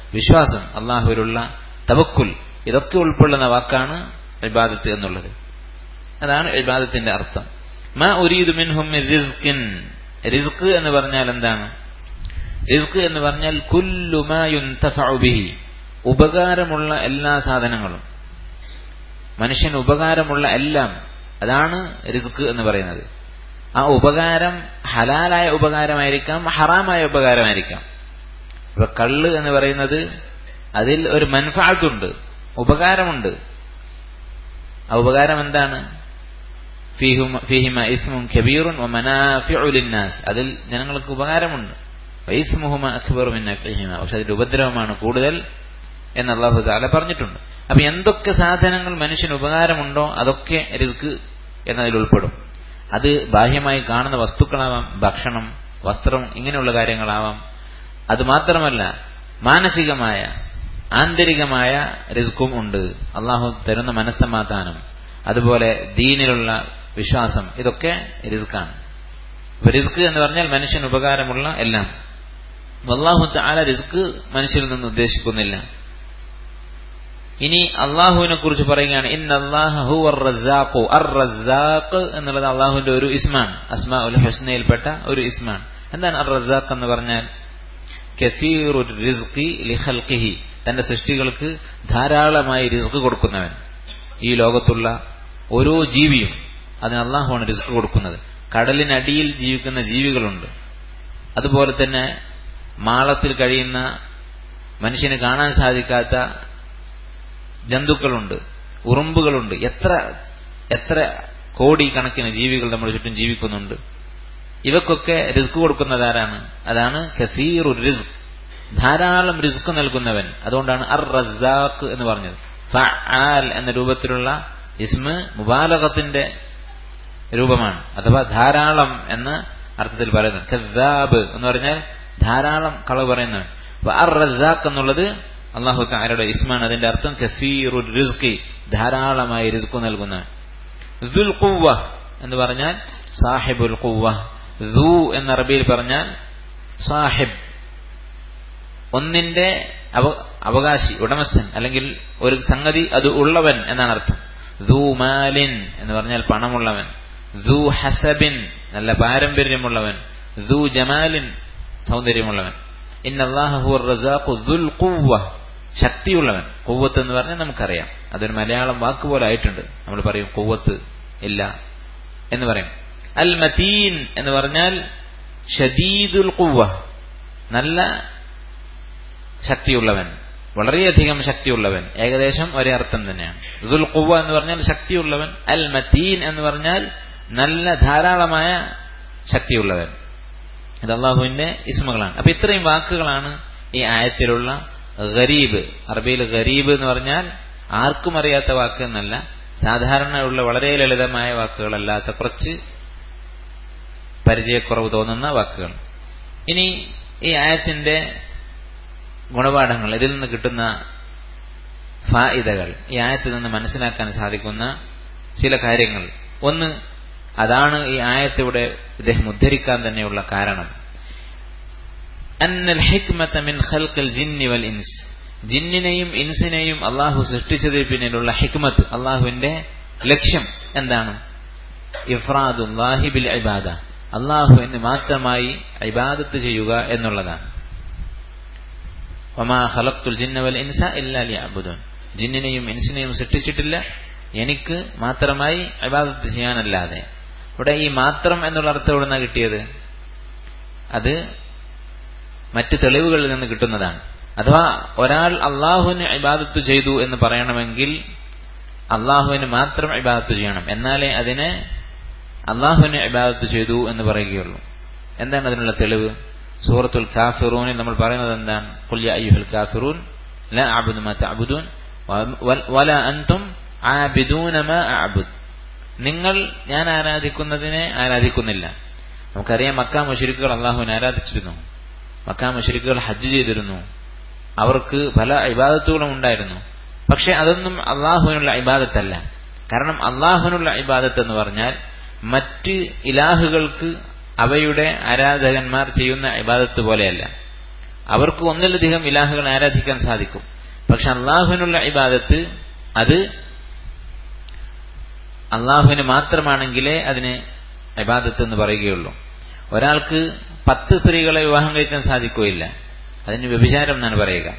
വിശ്വാസം അള്ളാഹുവിലുള്ള തവക്കുൽ ഇതൊക്കെ ഉൾക്കൊള്ളുന്ന വാക്കാണ് ഇബാദത്ത് എന്നുള്ളത് അതാണ് ഇബാദത്തിന്റെ അർത്ഥം മാ ഉരീദു മിൻഹും റിസ്കിൻ റിസ്ക് എന്ന് പറഞ്ഞാൽ എന്താണ് റിസ്ക് എന്ന് പറഞ്ഞാൽ കുല്ലു മാ യുൻതഫഉ ബിഹി ഉപകാരമുള്ള എല്ലാ സാധനങ്ങളും മനുഷ്യന് ഉപകാരമുള്ള എല്ലാം അതാണ് റിസ്ക് എന്ന് പറയുന്നത് ആ ഉപകാരം ഹലാലായ ഉപകാരമായിരിക്കാം ഹറാമായ ഉപകാരമായിരിക്കാം ഇപ്പൊ കള്ള് എന്ന് പറയുന്നത് അതിൽ ഒരു മൻഫാത്തുണ്ട് ഉപകാരമുണ്ട് ആ ഉപകാരം എന്താണ് ഫീഹിമ ഇസ്മും ഖബീറുൻ ലിന്നാസ് അതിൽ ജനങ്ങൾക്ക് ഉപകാരമുണ്ട് വൈസ്മുഹുമ അഖ്ബറു മിൻ നഫ്ഇഹിമ പക്ഷെ അതിന്റെ ഉപദ്രവമാണ് കൂടുതൽ എന്ന് അള്ളാഹു താല പറഞ്ഞിട്ടുണ്ട് അപ്പൊ എന്തൊക്കെ സാധനങ്ങൾ മനുഷ്യന് ഉപകാരമുണ്ടോ അതൊക്കെ റിസ്ക് എന്നതിൽ ഉൾപ്പെടും അത് ബാഹ്യമായി കാണുന്ന വസ്തുക്കളാവാം ഭക്ഷണം വസ്ത്രം ഇങ്ങനെയുള്ള കാര്യങ്ങളാവാം അത് മാത്രമല്ല മാനസികമായ ആന്തരികമായ റിസ്ക്കും ഉണ്ട് അള്ളാഹു തരുന്ന മനസ്സമാധാനം അതുപോലെ ദീനിലുള്ള വിശ്വാസം ഇതൊക്കെ റിസ്ക്കാണ് അപ്പൊ റിസ്ക് എന്ന് പറഞ്ഞാൽ മനുഷ്യന് ഉപകാരമുള്ള എല്ലാം അള്ളാഹു താല റിസ്ക് മനുഷ്യരിൽ നിന്ന് ഉദ്ദേശിക്കുന്നില്ല ഇനി അള്ളാഹുവിനെ കുറിച്ച് പറയുകയാണ് ഇൻ അള്ളാഹു അർ റസാഖ് എന്നുള്ളത് അള്ളാഹുവിന്റെ ഒരു ഇസ്മാൻ അസ്മാ ഉൽ ഹുസ്നയിൽപ്പെട്ട ഒരു ഇസ്മാൻ എന്താണ് അർ റസാഖ് എന്ന് പറഞ്ഞാൽ കസീറു റിസ്ഖി ലിഖൽഖിഹി തന്റെ സൃഷ്ടികൾക്ക് ധാരാളമായി റിസ്ക് കൊടുക്കുന്നവൻ ഈ ലോകത്തുള്ള ഓരോ ജീവിയും അതിന് അള്ളാഹുവാണ് റിസ്ക് കൊടുക്കുന്നത് കടലിനടിയിൽ ജീവിക്കുന്ന ജീവികളുണ്ട് അതുപോലെ തന്നെ മാളത്തിൽ കഴിയുന്ന മനുഷ്യന് കാണാൻ സാധിക്കാത്ത ജന്തുക്കളുണ്ട് ഉറുമ്പുകളുണ്ട് എത്ര എത്ര കോടി കണക്കിന് ജീവികൾ നമ്മുടെ ചുറ്റും ജീവിക്കുന്നുണ്ട് ഇവക്കൊക്കെ റിസ്ക് കൊടുക്കുന്നത് ആരാണ് അതാണ് കസീറു റിസ്ക് ധാരാളം റിസ്ക് നൽകുന്നവൻ അതുകൊണ്ടാണ് അർ റസാഖ് എന്ന് പറഞ്ഞത് ഫആൽ എന്ന രൂപത്തിലുള്ള ഇസ്മ മുബാലകത്തിന്റെ രൂപമാണ് അഥവാ ധാരാളം എന്ന അർത്ഥത്തിൽ പറയുന്നത് കസാബ് എന്ന് പറഞ്ഞാൽ ധാരാളം കളവ് പറയുന്നവൻ അപ്പൊ അർ റസാഖ് എന്നുള്ളത് അള്ളാഹു താരയുടെ ഇസ്മാണ് അതിന്റെ അർത്ഥം കസീറു റിസ്കി ധാരാളമായി റിസ്ക് നൽകുന്നവൻ ദുൽ ഖുവ എന്ന് പറഞ്ഞാൽ സാഹിബുൽ ഖുവ ദു എന്ന അറബിയിൽ പറഞ്ഞാൽ സാഹിബ് ഒന്നിന്റെ അവകാശി ഉടമസ്ഥൻ അല്ലെങ്കിൽ ഒരു സംഗതി അത് ഉള്ളവൻ എന്നാണ് അർത്ഥം ദൂ മാലിൻ എന്ന് പറഞ്ഞാൽ പണമുള്ളവൻ ദൂ ഹസബിൻ നല്ല പാരമ്പര്യമുള്ളവൻ ദൂ ജമാലിൻ സൗന്ദര്യമുള്ളവൻ ശക്തിയുള്ളവൻ കുവ്വത്ത് എന്ന് പറഞ്ഞാൽ നമുക്കറിയാം അതൊരു മലയാളം വാക്ക് പോലെ ആയിട്ടുണ്ട് നമ്മൾ പറയും കുവ്വത്ത് ഇല്ല എന്ന് പറയും അൽ മതീൻ എന്ന് പറഞ്ഞാൽ ഷദീദുൽ കുവ്വ നല്ല ശക്തിയുള്ളവൻ വളരെയധികം ശക്തിയുള്ളവൻ ഏകദേശം ഒരേ അർത്ഥം തന്നെയാണ് ദുൽ കുവ എന്ന് പറഞ്ഞാൽ ശക്തിയുള്ളവൻ അൽ മതീൻ എന്ന് പറഞ്ഞാൽ നല്ല ധാരാളമായ ശക്തിയുള്ളവൻ ഇത് അള്ളാഹുവിന്റെ ഇസ്മുകളാണ് അപ്പൊ ഇത്രയും വാക്കുകളാണ് ഈ ആയത്തിലുള്ള ഗരീബ് അറബിയിൽ ഗരീബ് എന്ന് പറഞ്ഞാൽ ആർക്കും അറിയാത്ത വാക്ക് എന്നല്ല സാധാരണ ഉള്ള വളരെ ലളിതമായ വാക്കുകളല്ലാത്ത കുറച്ച് പരിചയക്കുറവ് തോന്നുന്ന വാക്കുകൾ ഇനി ഈ ആയത്തിന്റെ ഗുണപാഠങ്ങൾ ഇതിൽ നിന്ന് കിട്ടുന്ന ഫായിദകൾ ഈ ആയത്തിൽ നിന്ന് മനസ്സിലാക്കാൻ സാധിക്കുന്ന ചില കാര്യങ്ങൾ ഒന്ന് അതാണ് ഈ ആയത്തിവിടെ ഇദ്ദേഹം ഉദ്ധരിക്കാൻ തന്നെയുള്ള കാരണം അന്നൽ ഹിക്മത മിൻ ഖൽഖിൽ ജിന്നി വൽ ഇൻസ് ജിന്നിനെയും ഇൻസിനെയും അള്ളാഹു സൃഷ്ടിച്ചതിൽ പിന്നിലുള്ള ഹിക്മത്ത് അള്ളാഹുവിന്റെ ലക്ഷ്യം എന്താണ് ഇഫ്രാദുല്ലാഹി ബിൽ ഇബാദ അള്ളാഹുവിന് മാത്രമായി ഇബാദത്ത് ചെയ്യുക എന്നുള്ളതാണ് ഒമാ ഖലഖ്തുൽ ജിന്ന വൽ ഇൻസ ഇല്ലാ ലിയഅബുദൂൻ ജിന്നിനെയും ഇൻസിനെയും സൃഷ്ടിച്ചിട്ടില്ല എനിക്ക് മാത്രമായി ഇബാദത്ത് ചെയ്യാനല്ലാതെ ഇവിടെ ഈ മാത്രം എന്നുള്ള അർത്ഥം എവിടെ നിന്നാണ് കിട്ടിയത് അത് മറ്റ് തെളിവുകളിൽ നിന്ന് കിട്ടുന്നതാണ് അഥവാ ഒരാൾ അള്ളാഹുവിന് ഇബാദത്ത് ചെയ്തു എന്ന് പറയണമെങ്കിൽ അള്ളാഹുവിന് മാത്രം ഇബാദത്ത് ചെയ്യണം എന്നാലേ അതിനെ അള്ളാഹുവിന് ഇബാദത്ത് ചെയ്തു എന്ന് പറയുകയുള്ളൂ എന്താണ് അതിനുള്ള തെളിവ് സൂറത്തുൽ കാഫിറൂനിൽ നമ്മൾ പറയുന്നത് എന്താണ് കുല്യ അയ്യുഹൽ കാഫിറൂൻ ല അബുദു മാ തഅബുദൂൻ വല അൻതും ആബിദൂന മാ അഅബുദ് നിങ്ങൾ ഞാൻ ആരാധിക്കുന്നതിനെ ആരാധിക്കുന്നില്ല നമുക്കറിയാം മക്ക മുഷരിക്കുകൾ അള്ളാഹുവിനെ ആരാധിച്ചിരുന്നു മക്ക മുഷരിക്കുകൾ ഹജ്ജ് ചെയ്തിരുന്നു അവർക്ക് പല ഇബാദത്തുകളും ഉണ്ടായിരുന്നു പക്ഷെ അതൊന്നും അള്ളാഹുവിനുള്ള ഇബാദത്തല്ല കാരണം അള്ളാഹുവിനുള്ള ഇബാദത്ത് എന്ന് പറഞ്ഞാൽ മറ്റ് ഇലാഹുകൾക്ക് അവയുടെ ആരാധകന്മാർ ചെയ്യുന്ന ഇബാദത്ത് പോലെയല്ല അവർക്ക് ഒന്നിലധികം ഇലാഹുകളെ ആരാധിക്കാൻ സാധിക്കും പക്ഷെ അള്ളാഹുവിനുള്ള ഇബാദത്ത് അത് അള്ളാഹുവിന് മാത്രമാണെങ്കിലേ അതിന് ഇബാദത്ത് എന്ന് പറയുകയുള്ളൂ ഒരാൾക്ക് പത്ത് സ്ത്രീകളെ വിവാഹം കഴിക്കാൻ സാധിക്കുകയില്ല അതിന് വ്യഭിചാരം എന്നാണ് പറയുക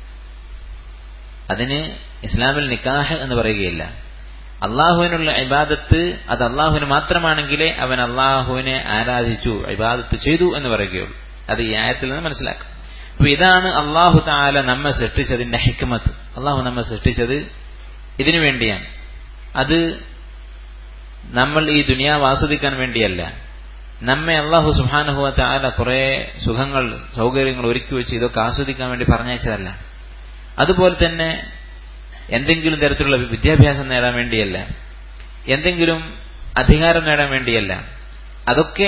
അതിന് ഇസ്ലാമിൽ നിക്കാഹ് എന്ന് പറയുകയില്ല അള്ളാഹുവിനുള്ള ഇബാദത്ത് അത് അള്ളാഹുവിന് മാത്രമാണെങ്കിലേ അവൻ അള്ളാഹുവിനെ ആരാധിച്ചു ഇബാദത്ത് ചെയ്തു എന്ന് പറയുകയുള്ളൂ അത് ഈ ആയത്തിൽ നിന്ന് മനസ്സിലാക്കാം അപ്പൊ ഇതാണ് അള്ളാഹു താല നമ്മെ സൃഷ്ടിച്ചതിന്റെ ഹിക്മത്ത് അള്ളാഹു നമ്മെ സൃഷ്ടിച്ചത് ഇതിനു വേണ്ടിയാണ് അത് നമ്മൾ ഈ ദുനിയാവ് ആസ്വദിക്കാൻ വേണ്ടിയല്ല നമ്മെ അള്ളാഹു സുഹാനുഹുവ താല കുറെ സുഖങ്ങൾ സൗകര്യങ്ങൾ ഒരുക്കി വെച്ച് ഇതൊക്കെ ആസ്വദിക്കാൻ വേണ്ടി പറഞ്ഞയച്ചതല്ല അതുപോലെ തന്നെ എന്തെങ്കിലും തരത്തിലുള്ള വിദ്യാഭ്യാസം നേടാൻ വേണ്ടിയല്ല എന്തെങ്കിലും അധികാരം നേടാൻ വേണ്ടിയല്ല അതൊക്കെ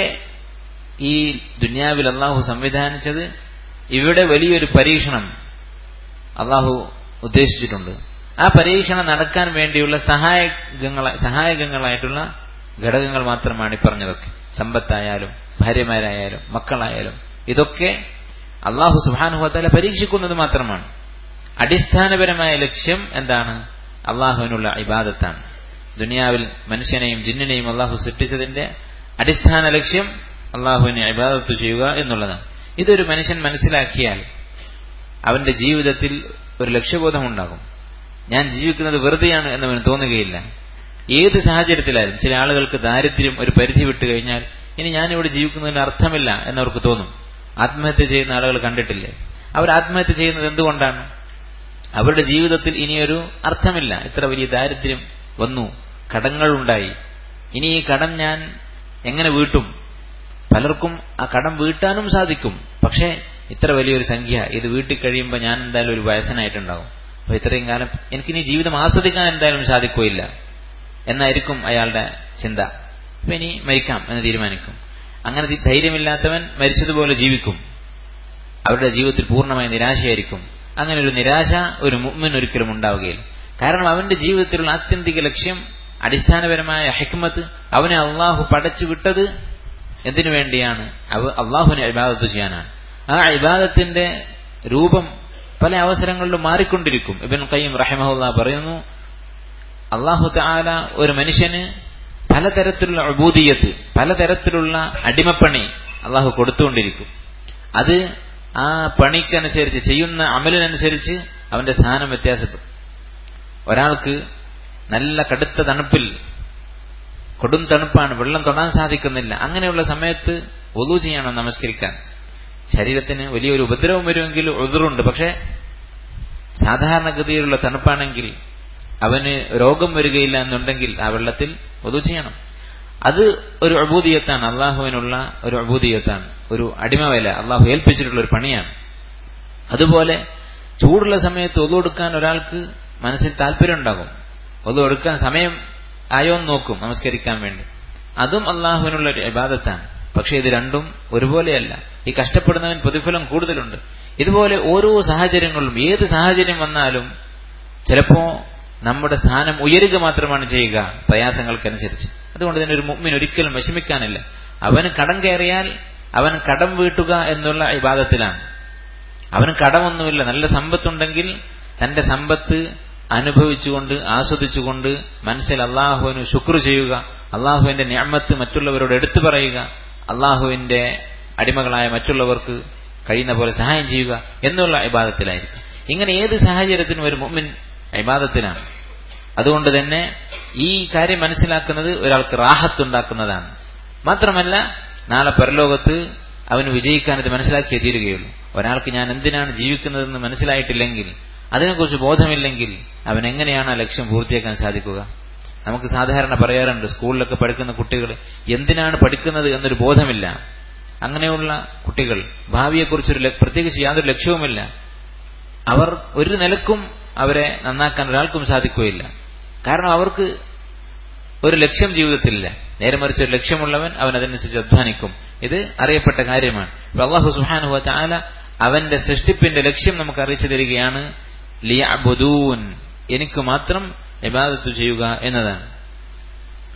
ഈ ദുന്യാവിൽ അള്ളാഹു സംവിധാനിച്ചത് ഇവിടെ വലിയൊരു പരീക്ഷണം അള്ളാഹു ഉദ്ദേശിച്ചിട്ടുണ്ട് ആ പരീക്ഷണം നടക്കാൻ വേണ്ടിയുള്ള സഹായകങ്ങള സഹായകങ്ങളായിട്ടുള്ള ഘടകങ്ങൾ മാത്രമാണ് ഈ പറഞ്ഞതൊക്കെ സമ്പത്തായാലും ഭാര്യമാരായാലും മക്കളായാലും ഇതൊക്കെ അള്ളാഹു സുബാനുഹത്തല പരീക്ഷിക്കുന്നത് മാത്രമാണ് അടിസ്ഥാനപരമായ ലക്ഷ്യം എന്താണ് അള്ളാഹുവിനുള്ള ഇബാദത്താണ് ദുനിയാവിൽ മനുഷ്യനെയും ജിന്നിനെയും അള്ളാഹു സൃഷ്ടിച്ചതിന്റെ അടിസ്ഥാന ലക്ഷ്യം അള്ളാഹുവിനെ ഇബാദത്ത് ചെയ്യുക എന്നുള്ളതാണ് ഇതൊരു മനുഷ്യൻ മനസ്സിലാക്കിയാൽ അവന്റെ ജീവിതത്തിൽ ഒരു ലക്ഷ്യബോധം ഉണ്ടാകും ഞാൻ ജീവിക്കുന്നത് വെറുതെയാണ് എന്നവന് തോന്നുകയില്ല ഏത് സാഹചര്യത്തിലായാലും ചില ആളുകൾക്ക് ദാരിദ്ര്യം ഒരു പരിധി വിട്ടു കഴിഞ്ഞാൽ ഇനി ഞാനിവിടെ ജീവിക്കുന്നതിന് അർത്ഥമില്ല എന്നവർക്ക് തോന്നും ആത്മഹത്യ ചെയ്യുന്ന ആളുകൾ കണ്ടിട്ടില്ലേ അവർ ആത്മഹത്യ ചെയ്യുന്നത് എന്തുകൊണ്ടാണ് അവരുടെ ജീവിതത്തിൽ ഇനിയൊരു അർത്ഥമില്ല ഇത്ര വലിയ ദാരിദ്ര്യം വന്നു കടങ്ങളുണ്ടായി ഇനി ഈ കടം ഞാൻ എങ്ങനെ വീട്ടും പലർക്കും ആ കടം വീട്ടാനും സാധിക്കും പക്ഷേ ഇത്ര വലിയൊരു സംഖ്യ ഇത് വീട്ടിൽ കഴിയുമ്പോൾ ഞാൻ എന്തായാലും ഒരു വയസ്സനായിട്ടുണ്ടാകും അപ്പൊ ഇത്രയും കാലം എനിക്കിനി ജീവിതം ആസ്വദിക്കാൻ എന്തായാലും സാധിക്കുകയില്ല എന്നായിരിക്കും അയാളുടെ ചിന്ത അപ്പൊ ഇനി മരിക്കാം എന്ന് തീരുമാനിക്കും അങ്ങനെ ധൈര്യമില്ലാത്തവൻ മരിച്ചതുപോലെ ജീവിക്കും അവരുടെ ജീവിതത്തിൽ പൂർണ്ണമായ നിരാശയായിരിക്കും അങ്ങനെ ഒരു നിരാശ ഒരു മുമ്മിൻ ഒരിക്കലും ഉണ്ടാവുകയില്ല കാരണം അവന്റെ ജീവിതത്തിലുള്ള ആത്യന്തിക ലക്ഷ്യം അടിസ്ഥാനപരമായ ഹെക്മത്ത് അവനെ അള്ളാഹു പടച്ചു വിട്ടത് എന്തിനു വേണ്ടിയാണ് അള്ളാഹുവിനെ അഭിബാദത്ത് ചെയ്യാനാണ് ആ ഇബാദത്തിന്റെ രൂപം പല അവസരങ്ങളിലും മാറിക്കൊണ്ടിരിക്കും ഇബൻ കയ്യം റഹമഹുല്ല പറയുന്നു അള്ളാഹു താല ഒരു മനുഷ്യന് പലതരത്തിലുള്ള അബൂദിയത്ത് പലതരത്തിലുള്ള അടിമപ്പണി അള്ളാഹു കൊടുത്തുകൊണ്ടിരിക്കും അത് ആ പണിക്കനുസരിച്ച് ചെയ്യുന്ന അമലിനനുസരിച്ച് അവന്റെ സ്ഥാനം വ്യത്യാസപ്പെടും ഒരാൾക്ക് നല്ല കടുത്ത തണുപ്പിൽ കൊടും തണുപ്പാണ് വെള്ളം തൊടാൻ സാധിക്കുന്നില്ല അങ്ങനെയുള്ള സമയത്ത് ഒതു ചെയ്യണം നമസ്കരിക്കാൻ ശരീരത്തിന് വലിയൊരു ഉപദ്രവം വരുമെങ്കിൽ ഒതുറുണ്ട് പക്ഷെ സാധാരണഗതിയിലുള്ള തണുപ്പാണെങ്കിൽ അവന് രോഗം വരികയില്ല എന്നുണ്ടെങ്കിൽ ആ വെള്ളത്തിൽ ഒതു ചെയ്യണം അത് ഒരു അബൂദിയത്താണ് അള്ളാഹുവിനുള്ള ഒരു അബൂദിയത്താണ് ഒരു അടിമവേല അള്ളാഹു ഏൽപ്പിച്ചിട്ടുള്ള ഒരു പണിയാണ് അതുപോലെ ചൂടുള്ള സമയത്ത് ഒതു കൊടുക്കാൻ ഒരാൾക്ക് മനസ്സിൽ താല്പര്യം ഉണ്ടാകും ഒതു കൊടുക്കാൻ സമയം ആയോ എന്ന് നോക്കും നമസ്കരിക്കാൻ വേണ്ടി അതും അള്ളാഹുവിനുള്ള ഒരു ഇബാദത്താണ് പക്ഷെ ഇത് രണ്ടും ഒരുപോലെയല്ല ഈ കഷ്ടപ്പെടുന്നവൻ പ്രതിഫലം കൂടുതലുണ്ട് ഇതുപോലെ ഓരോ സാഹചര്യങ്ങളിലും ഏത് സാഹചര്യം വന്നാലും ചിലപ്പോ നമ്മുടെ സ്ഥാനം ഉയരുക മാത്രമാണ് ചെയ്യുക പ്രയാസങ്ങൾക്കനുസരിച്ച് അതുകൊണ്ട് തന്നെ ഒരു മുമ്മിന് ഒരിക്കലും വിഷമിക്കാനില്ല അവന് കടം കയറിയാൽ അവൻ കടം വീട്ടുക എന്നുള്ള ഇബാദത്തിലാണ് അവന് കടമൊന്നുമില്ല നല്ല സമ്പത്തുണ്ടെങ്കിൽ തന്റെ സമ്പത്ത് അനുഭവിച്ചുകൊണ്ട് ആസ്വദിച്ചുകൊണ്ട് മനസ്സിൽ അള്ളാഹുവിന് ശുക്ർ ചെയ്യുക അള്ളാഹുവിന്റെ ഞാമത്ത് മറ്റുള്ളവരോട് എടുത്തു പറയുക അള്ളാഹുവിന്റെ അടിമകളായ മറ്റുള്ളവർക്ക് കഴിയുന്ന പോലെ സഹായം ചെയ്യുക എന്നുള്ള ഇബാദത്തിലായിരിക്കും ഇങ്ങനെ ഏത് സാഹചര്യത്തിനും ഒരു മുമ്മിൻ ഇബാദത്തിലാണ് അതുകൊണ്ട് തന്നെ ഈ കാര്യം മനസ്സിലാക്കുന്നത് ഒരാൾക്ക് റാഹത്തുണ്ടാക്കുന്നതാണ് മാത്രമല്ല നാളെ പരലോകത്ത് അവന് വിജയിക്കാൻ ഇത് മനസ്സിലാക്കിയേ തീരുകയുള്ളൂ ഒരാൾക്ക് ഞാൻ എന്തിനാണ് ജീവിക്കുന്നതെന്ന് മനസ്സിലായിട്ടില്ലെങ്കിൽ അതിനെക്കുറിച്ച് ബോധമില്ലെങ്കിൽ അവൻ എങ്ങനെയാണ് ആ ലക്ഷ്യം പൂർത്തിയാക്കാൻ സാധിക്കുക നമുക്ക് സാധാരണ പറയാറുണ്ട് സ്കൂളിലൊക്കെ പഠിക്കുന്ന കുട്ടികൾ എന്തിനാണ് പഠിക്കുന്നത് എന്നൊരു ബോധമില്ല അങ്ങനെയുള്ള കുട്ടികൾ ഭാവിയെക്കുറിച്ചൊരു പ്രത്യേകിച്ച് യാതൊരു ലക്ഷ്യവുമില്ല അവർ ഒരു നിലക്കും അവരെ നന്നാക്കാൻ ഒരാൾക്കും സാധിക്കുകയില്ല കാരണം അവർക്ക് ഒരു ലക്ഷ്യം ജീവിതത്തിലില്ല നേരെ മറിച്ച് ഒരു ലക്ഷ്യമുള്ളവൻ അവൻ അതനുസരിച്ച് അധ്വാനിക്കും ഇത് അറിയപ്പെട്ട കാര്യമാണ് അള്ളാഹു സുഹാനുഹ ചാല അവന്റെ സൃഷ്ടിപ്പിന്റെ ലക്ഷ്യം നമുക്ക് അറിയിച്ചു തരികയാണ് ലിയബുദൂൻ എനിക്ക് മാത്രം ഇബാദത്ത് ചെയ്യുക എന്നതാണ്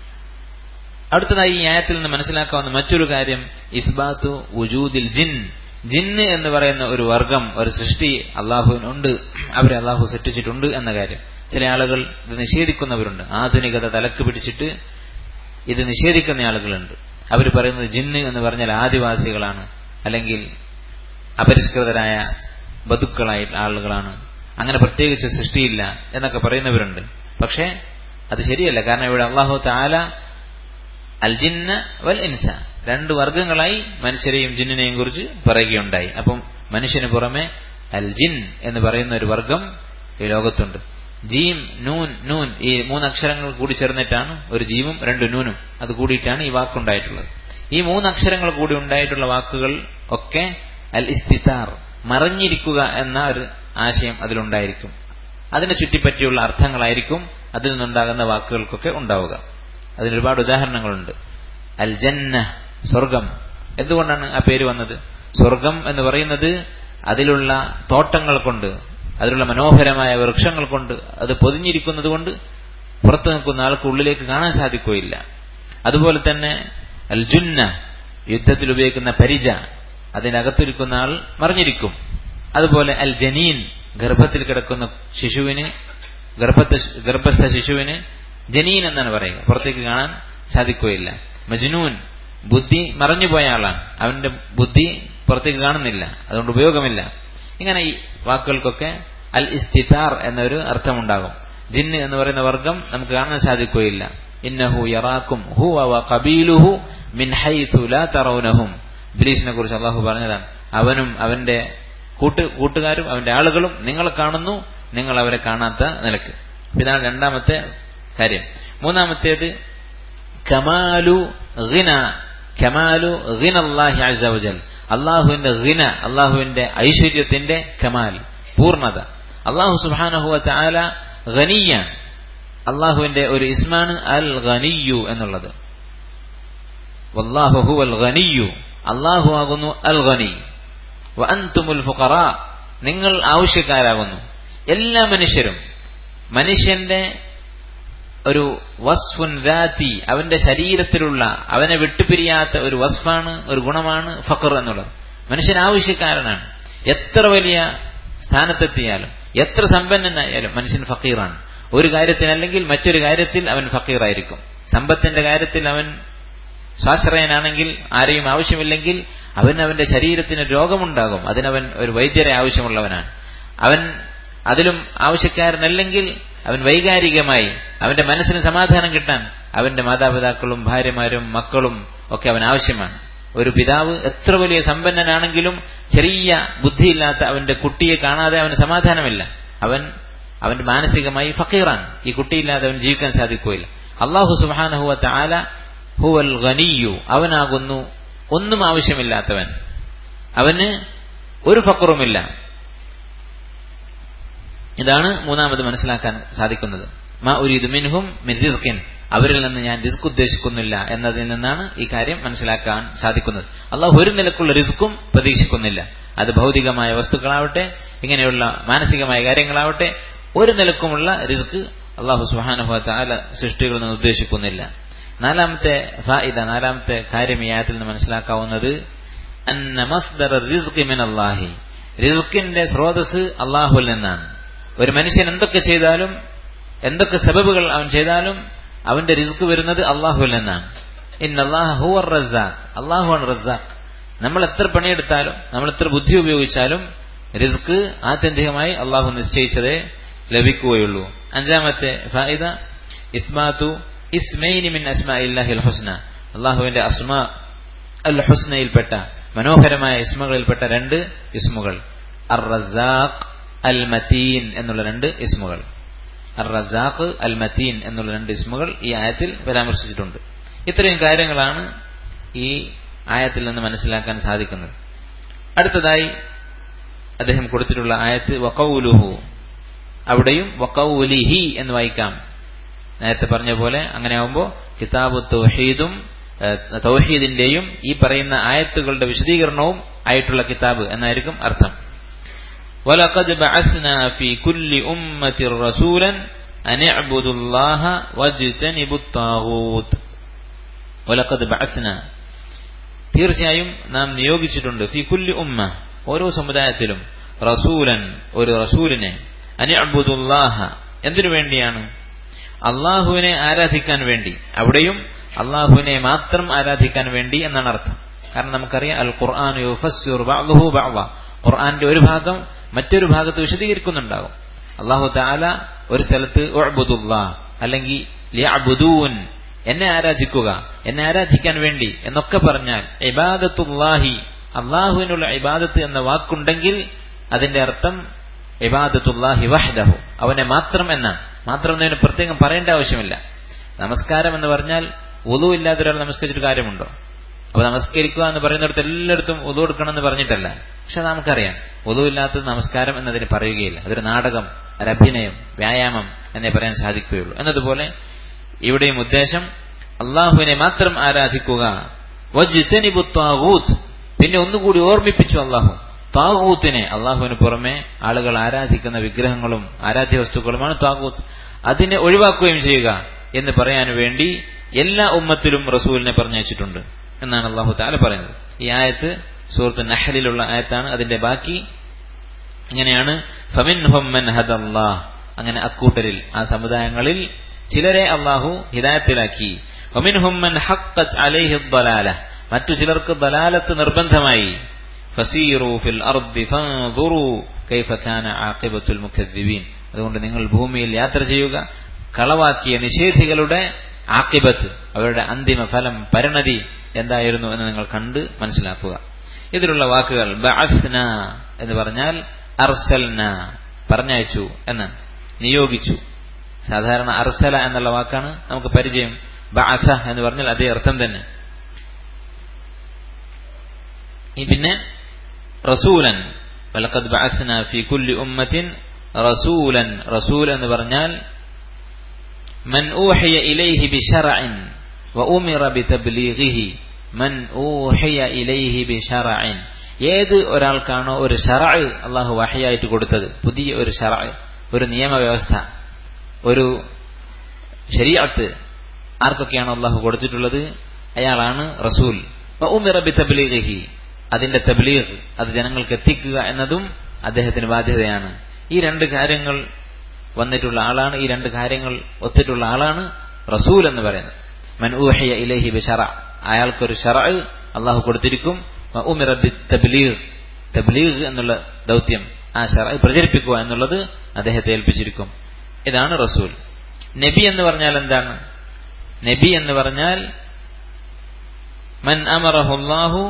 അടുത്തതായി ഈ ആയത്തിൽ നിന്ന് മനസ്സിലാക്കാവുന്ന മറ്റൊരു കാര്യം ഇസ്ബാത്തു വുജൂദിൽ ജിൻ ജിന്ന് എന്ന് പറയുന്ന ഒരു വർഗം ഒരു സൃഷ്ടി അള്ളാഹുവിനുണ്ട് അവരെ അള്ളാഹു സൃഷ്ടിച്ചിട്ടുണ്ട് എന്ന കാര്യം ചില ആളുകൾ ഇത് നിഷേധിക്കുന്നവരുണ്ട് ആധുനികത തലക്ക് പിടിച്ചിട്ട് ഇത് നിഷേധിക്കുന്ന ആളുകളുണ്ട് അവർ പറയുന്നത് ജിന്ന് എന്ന് പറഞ്ഞാൽ ആദിവാസികളാണ് അല്ലെങ്കിൽ അപരിഷ്കൃതരായ ബതുക്കളായ ആളുകളാണ് അങ്ങനെ പ്രത്യേകിച്ച് സൃഷ്ടിയില്ല എന്നൊക്കെ പറയുന്നവരുണ്ട് പക്ഷേ അത് ശരിയല്ല കാരണം ഇവിടെ അള്ളാഹു താല അൽ ജിന്ന വൽ ഇൻസ രണ്ട് വർഗങ്ങളായി മനുഷ്യരെയും ജിന്നിനെയും കുറിച്ച് പറയുകയുണ്ടായി അപ്പം മനുഷ്യന് പുറമെ അൽ ജിൻ എന്ന് പറയുന്ന ഒരു വർഗം ഈ ലോകത്തുണ്ട് ജീം നൂൻ നൂൻ ഈ മൂന്ന് അക്ഷരങ്ങൾ കൂടി ചേർന്നിട്ടാണ് ഒരു ജീവും രണ്ട് നൂനും അത് കൂടിയിട്ടാണ് ഈ വാക്കുണ്ടായിട്ടുള്ളത് ഈ മൂന്ന് അക്ഷരങ്ങൾ കൂടി ഉണ്ടായിട്ടുള്ള വാക്കുകൾ ഒക്കെ അൽ ഇസ്തിത്താർ മറഞ്ഞിരിക്കുക എന്ന ഒരു ആശയം അതിലുണ്ടായിരിക്കും അതിനെ ചുറ്റിപ്പറ്റിയുള്ള അർത്ഥങ്ങളായിരിക്കും അതിൽ നിന്നുണ്ടാകുന്ന വാക്കുകൾക്കൊക്കെ ഉണ്ടാവുക അതിന് ഒരുപാട് ഉദാഹരണങ്ങളുണ്ട് അൽ ജന്ന സ്വർഗം എന്തുകൊണ്ടാണ് ആ പേര് വന്നത് സ്വർഗം എന്ന് പറയുന്നത് അതിലുള്ള തോട്ടങ്ങൾ കൊണ്ട് അതിലുള്ള മനോഹരമായ വൃക്ഷങ്ങൾ കൊണ്ട് അത് പൊതിഞ്ഞിരിക്കുന്നത് കൊണ്ട് പുറത്തു നിൽക്കുന്ന ആൾക്ക് ഉള്ളിലേക്ക് കാണാൻ സാധിക്കുകയില്ല അതുപോലെ തന്നെ അൽ ജുന്ന യുദ്ധത്തിൽ ഉപയോഗിക്കുന്ന പരിച അതിനകത്തിരിക്കുന്ന ആൾ മറിഞ്ഞിരിക്കും അതുപോലെ അൽ ജനീൻ ഗർഭത്തിൽ കിടക്കുന്ന ശിശുവിന് ഗർഭത്തെ ഗർഭസ്ഥ ശിശുവിന് ജനീൻ എന്നാണ് പറയുക പുറത്തേക്ക് കാണാൻ സാധിക്കുകയില്ല മജ്നൂൻ ബുദ്ധി മറഞ്ഞുപോയ ആളാണ് അവന്റെ ബുദ്ധി പുറത്തേക്ക് കാണുന്നില്ല അതുകൊണ്ട് ഉപയോഗമില്ല ഇങ്ങനെ ഈ വാക്കുകൾക്കൊക്കെ അൽ ഇസ്തിതാർ എന്നൊരു അർത്ഥമുണ്ടാകും ജിന്ന് എന്ന് പറയുന്ന വർഗം നമുക്ക് കാണാൻ സാധിക്കുകയില്ല ഇന്നഹു യറാക്കും ഹുവ വ ഖബീലുഹു മിൻ ഹൈസു ലാ തറൗനഹും ഇബ്ലീസിനെ കുറിച്ച് അള്ളാഹു പറഞ്ഞതാണ് അവനും അവന്റെ കൂട്ട് കൂട്ടുകാരും അവന്റെ ആളുകളും നിങ്ങളെ കാണുന്നു നിങ്ങൾ അവരെ കാണാത്ത നിലക്ക് ഇതാണ് രണ്ടാമത്തെ കാര്യം മൂന്നാമത്തേത് കമാലു ഗിന കമാലു ഗിന അള്ളാഹി അസവജൽ അള്ളാഹുവിന്റെ ഗിന അള്ളാഹുവിന്റെ ഐശ്വര്യത്തിന്റെ കമാൽ പൂർണ്ണത അള്ളാഹു സുബാനഹുവ താല ഖനിയാണ് അള്ളാഹുവിന്റെ ഒരു ഇസ്മാണ് അൽ ഖനിയു എന്നുള്ളത് വല്ലാഹു ഹുവൽ ഖനിയു അള്ളാഹു ആകുന്നു അൽ ഖനി വഅൻതുമുൽ ഫുഖറ നിങ്ങൾ ആവശ്യക്കാരാകുന്നു എല്ലാ മനുഷ്യരും മനുഷ്യന്റെ ഒരു വസ്ഫുൻ ദാത്തി അവന്റെ ശരീരത്തിലുള്ള അവനെ വിട്ടുപിരിയാത്ത ഒരു വസ്ഫാണ് ഒരു ഗുണമാണ് ഫഖർ എന്നുള്ളത് മനുഷ്യൻ ആവശ്യക്കാരനാണ് എത്ര വലിയ സ്ഥാനത്തെത്തിയാലും എത്ര സമ്പന്നനായാലും മനുഷ്യൻ ഫക്കീറാണ് ഒരു കാര്യത്തിനല്ലെങ്കിൽ മറ്റൊരു കാര്യത്തിൽ അവൻ ഫക്കീറായിരിക്കും സമ്പത്തിന്റെ കാര്യത്തിൽ അവൻ സ്വാശ്രയനാണെങ്കിൽ ആരെയും ആവശ്യമില്ലെങ്കിൽ അവൻ അവന്റെ ശരീരത്തിന് രോഗമുണ്ടാകും അതിനവൻ ഒരു വൈദ്യരെ ആവശ്യമുള്ളവനാണ് അവൻ അതിലും ആവശ്യക്കാരനല്ലെങ്കിൽ അവൻ വൈകാരികമായി അവന്റെ മനസ്സിന് സമാധാനം കിട്ടാൻ അവന്റെ മാതാപിതാക്കളും ഭാര്യമാരും മക്കളും ഒക്കെ അവൻ ആവശ്യമാണ് ഒരു പിതാവ് എത്ര വലിയ സമ്പന്നനാണെങ്കിലും ചെറിയ ബുദ്ധിയില്ലാത്ത അവന്റെ കുട്ടിയെ കാണാതെ അവന് സമാധാനമില്ല അവൻ അവന്റെ മാനസികമായി ഫക്കീറാണ് ഈ കുട്ടിയില്ലാതെ അവൻ ജീവിക്കാൻ സാധിക്കുകയില്ല അള്ളാഹു സുബാനഹുവത്ത് ആല ഹുവൽ ഖനിയു അവനാകുന്നു ഒന്നും ആവശ്യമില്ലാത്തവൻ അവന് ഒരു ഫക്കറുമില്ല ഇതാണ് മൂന്നാമത് മനസ്സിലാക്കാൻ സാധിക്കുന്നത് മാ ഉരീദു മിൻഹും മിൻ റിസ്കിൻ അവരിൽ നിന്ന് ഞാൻ റിസ്ക് ഉദ്ദേശിക്കുന്നില്ല എന്നതിൽ നിന്നാണ് ഈ കാര്യം മനസ്സിലാക്കാൻ സാധിക്കുന്നത് അള്ളാഹു ഒരു നിലക്കുള്ള റിസ്ക്കും പ്രതീക്ഷിക്കുന്നില്ല അത് ഭൗതികമായ വസ്തുക്കളാവട്ടെ ഇങ്ങനെയുള്ള മാനസികമായ കാര്യങ്ങളാവട്ടെ ഒരു നിലക്കുമുള്ള റിസ്ക് അള്ളാഹു സുഹാനുഭവത്താല സൃഷ്ടികളിൽ നിന്ന് ഉദ്ദേശിക്കുന്നില്ല നാലാമത്തെ ഫായിദ നാലാമത്തെ കാര്യം ഈ ആയത്തിൽ നിന്ന് മനസ്സിലാക്കാവുന്നത് അന്ന മസ്ദർ റിസ്ക് മിൻ അള്ളാഹി റിസ്കിന്റെ സ്രോതസ് അള്ളാഹുൽ നിന്നാണ് ഒരു മനുഷ്യൻ എന്തൊക്കെ ചെയ്താലും എന്തൊക്കെ സബബുകൾ അവൻ ചെയ്താലും അവന്റെ റിസ്ക് വരുന്നത് അള്ളാഹുവിൽ നിന്നാണ് ഇന്നല്ലാഹുവർ റസാഖ് അള്ളാഹുവാണ് റസാഖ് നമ്മൾ എത്ര പണിയെടുത്താലും നമ്മൾ എത്ര ബുദ്ധി ഉപയോഗിച്ചാലും റിസ്ക് ആത്യന്തികമായി അള്ളാഹു നിശ്ചയിച്ചതേ ലഭിക്കുകയുള്ളൂ അഞ്ചാമത്തെ ഫായിദ ഇസ്മാത്തു ഇസ്മൈനി മിൻ അസ്മാ ഇല്ലാഹിൽ ഹുസ്ന അള്ളാഹുവിന്റെ അസ്മ അൽ ഹുസ്നയിൽപ്പെട്ട മനോഹരമായ ഇസ്മകളിൽപ്പെട്ട രണ്ട് ഇസ്മുകൾ അർ റസാഖ് അൽ മതീൻ എന്നുള്ള രണ്ട് ഇസ്മുകൾ അർ റസാഖ് അൽ മതീൻ എന്നുള്ള രണ്ട് ഇസ്മുകൾ ഈ ആയത്തിൽ പരാമർശിച്ചിട്ടുണ്ട് ഇത്രയും കാര്യങ്ങളാണ് ഈ ആയത്തിൽ നിന്ന് മനസ്സിലാക്കാൻ സാധിക്കുന്നത് അടുത്തതായി അദ്ദേഹം കൊടുത്തിട്ടുള്ള ആയത്ത് വക്കൗലുഹു അവിടെയും വക്കൗലിഹി എന്ന് വായിക്കാം നേരത്തെ പറഞ്ഞ പോലെ അങ്ങനെ ആവുമ്പോൾ കിതാബ് തൗഹീദും തൗഹീദിന്റെയും ഈ പറയുന്ന ആയത്തുകളുടെ വിശദീകരണവും ആയിട്ടുള്ള കിതാബ് എന്നായിരിക്കും അർത്ഥം ولقد بعثنا في كل أمة رسولا أن اعبدوا الله واجتنبوا الطاغوت ولقد بعثنا തീർച്ചയായും നാം നിയോഗിച്ചിട്ടുണ്ട് ഫി കുല്ലി ഉമ്മ ഓരോ സമുദായത്തിലും റസൂലൻ ഒരു റസൂലിനെ അനിഅബുദുല്ലാഹ എന്തിനു വേണ്ടിയാണ് അള്ളാഹുവിനെ ആരാധിക്കാൻ വേണ്ടി അവിടെയും അള്ളാഹുവിനെ മാത്രം ആരാധിക്കാൻ വേണ്ടി എന്നാണ് അർത്ഥം കാരണം നമുക്കറിയാം അൽ ഖുർആൻ ഖുർആന്റെ ഒരു ഭാഗം മറ്റൊരു ഭാഗത്ത് വിശദീകരിക്കുന്നുണ്ടാകും അള്ളാഹു താല ഒരു സ്ഥലത്ത് ഒഅബുദുല്ലാ അല്ലെങ്കിൽ ലിയഅബുദൂൻ എന്നെ ആരാധിക്കുക എന്നെ ആരാധിക്കാൻ വേണ്ടി എന്നൊക്കെ പറഞ്ഞാൽ ഇബാദത്തുല്ലാഹി അള്ളാഹുവിനുള്ള ഇബാദത്ത് എന്ന വാക്കുണ്ടെങ്കിൽ അതിന്റെ അർത്ഥം ഇബാദത്തുല്ലാഹി വഹ്ദഹു അവനെ മാത്രം എന്നാണ് മാത്രം എന്നതിന് പ്രത്യേകം പറയേണ്ട ആവശ്യമില്ല നമസ്കാരം എന്ന് പറഞ്ഞാൽ ഉദു ഇല്ലാത്ത ഒരാൾ നമസ്കരിച്ചിട്ട് കാര്യമുണ്ടോ അപ്പൊ നമസ്കരിക്കുക എന്ന് പറയുന്നിടത്ത് എല്ലായിടത്തും ഉദു എടുക്കണം എന്ന് പറഞ്ഞിട്ടല്ല പക്ഷെ നമുക്കറിയാം ഉദു ഇല്ലാത്തത് നമസ്കാരം എന്നതിന് പറയുകയില്ല അതൊരു നാടകം ഒരു അഭിനയം വ്യായാമം എന്നേ പറയാൻ സാധിക്കുകയുള്ളൂ എന്നതുപോലെ ഇവിടെയും ഉദ്ദേശം അള്ളാഹുവിനെ മാത്രം ആരാധിക്കുക പിന്നെ ഒന്നുകൂടി ഓർമ്മിപ്പിച്ചു അള്ളാഹു താകൂത്തിനെ അള്ളാഹുവിന് പുറമെ ആളുകൾ ആരാധിക്കുന്ന വിഗ്രഹങ്ങളും ആരാധ്യ വസ്തുക്കളുമാണ് താകൂത്ത് അതിനെ ഒഴിവാക്കുകയും ചെയ്യുക എന്ന് പറയാൻ വേണ്ടി എല്ലാ ഉമ്മത്തിലും റസൂലിനെ പറഞ്ഞയച്ചിട്ടുണ്ട് എന്നാണ് അള്ളാഹു താല പറയുന്നത് ഈ ആയത്ത് സുഹൃത്ത് നഹലിലുള്ള ആയത്താണ് അതിന്റെ ബാക്കി ഇങ്ങനെയാണ് ഫമിൻ ഹൊമ്മൻ ഹദല്ലാഹ് അങ്ങനെ അക്കൂട്ടരിൽ ആ സമുദായങ്ങളിൽ ചിലരെ അള്ളാഹു ഹിദായത്തിലാക്കി ഒമിൻ ഹുമ്മൻ ഹക്കത്ത് അലൈഹി ദലാല മറ്റു ചിലർക്ക് ദലാലത്ത് നിർബന്ധമായി ഫസീറു ഫിൽ അർദി ഫൻദുറു കൈഫ കാന ആഖിബത്തുൽ മുക്കദ്ദിബീൻ അതുകൊണ്ട് നിങ്ങൾ ഭൂമിയിൽ യാത്ര ചെയ്യുക കളവാക്കിയ നിഷേധികളുടെ ആക്കിബത്ത് അവരുടെ അന്തിമ ഫലം പരിണതി എന്തായിരുന്നു എന്ന് നിങ്ങൾ കണ്ട് മനസ്സിലാക്കുക ഇതിലുള്ള വാക്കുകൾ ബഅസ്ന എന്ന് പറഞ്ഞാൽ അർസൽന പറഞ്ഞയച്ചു എന്ന് നിയോഗിച്ചു സാധാരണ അർസല എന്നുള്ള വാക്കാണ് നമുക്ക് പരിചയം ബഅസ എന്ന് പറഞ്ഞാൽ അതേ അർത്ഥം തന്നെ ഈ പിന്നെ റസൂലൻ വലഖദ് ബഅസ്ന ഫി കുല്ലി ഉമ്മത്തിൻ റസൂലൻ റസൂൽ എന്ന് പറഞ്ഞാൽ മൻ ഊഹിയ ഇലൈഹി ബിശറഇൻ വഉമിറ ബിതബ്ലീഗിഹി മൻ ഊഹിയ ഇലൈഹി ബിശറഇൻ ഏത് ഒരാൾക്കാണോ ഒരു ഷറ അള്ളാഹു വഹയായിട്ട് കൊടുത്തത് പുതിയ ഒരു ഷറ ഒരു നിയമവ്യവസ്ഥ ഒരു ശരീഅത്ത് ആർക്കൊക്കെയാണോ അള്ളാഹു കൊടുത്തിട്ടുള്ളത് അയാളാണ് റസൂൽ ഉമിറ ബി തബ്ലീഗിഹി അതിന്റെ തബ്ലീഗ് അത് ജനങ്ങൾക്ക് എത്തിക്കുക എന്നതും അദ്ദേഹത്തിന് ബാധ്യതയാണ് ഈ രണ്ട് കാര്യങ്ങൾ വന്നിട്ടുള്ള ആളാണ് ഈ രണ്ട് കാര്യങ്ങൾ ഒത്തിട്ടുള്ള ആളാണ് റസൂൽ എന്ന് പറയുന്നത് മൻ ഊഹിയ ഇലഹി ബിഷറ അയാൾക്കൊരു ഷറ അള്ളാഹു കൊടുത്തിരിക്കും ഉമിറ ബി തബ്ലീഗ് തബ്ലീഗ് എന്നുള്ള ദൗത്യം ആ ഷറ പ്രചരിപ്പിക്കുക എന്നുള്ളത് അദ്ദേഹത്തെ ഏൽപ്പിച്ചിരിക്കും ഇതാണ് റസൂൽ നബി എന്ന് പറഞ്ഞാൽ എന്താണ് നബി എന്ന് പറഞ്ഞാൽ മൻ അമറഹുല്ലാഹു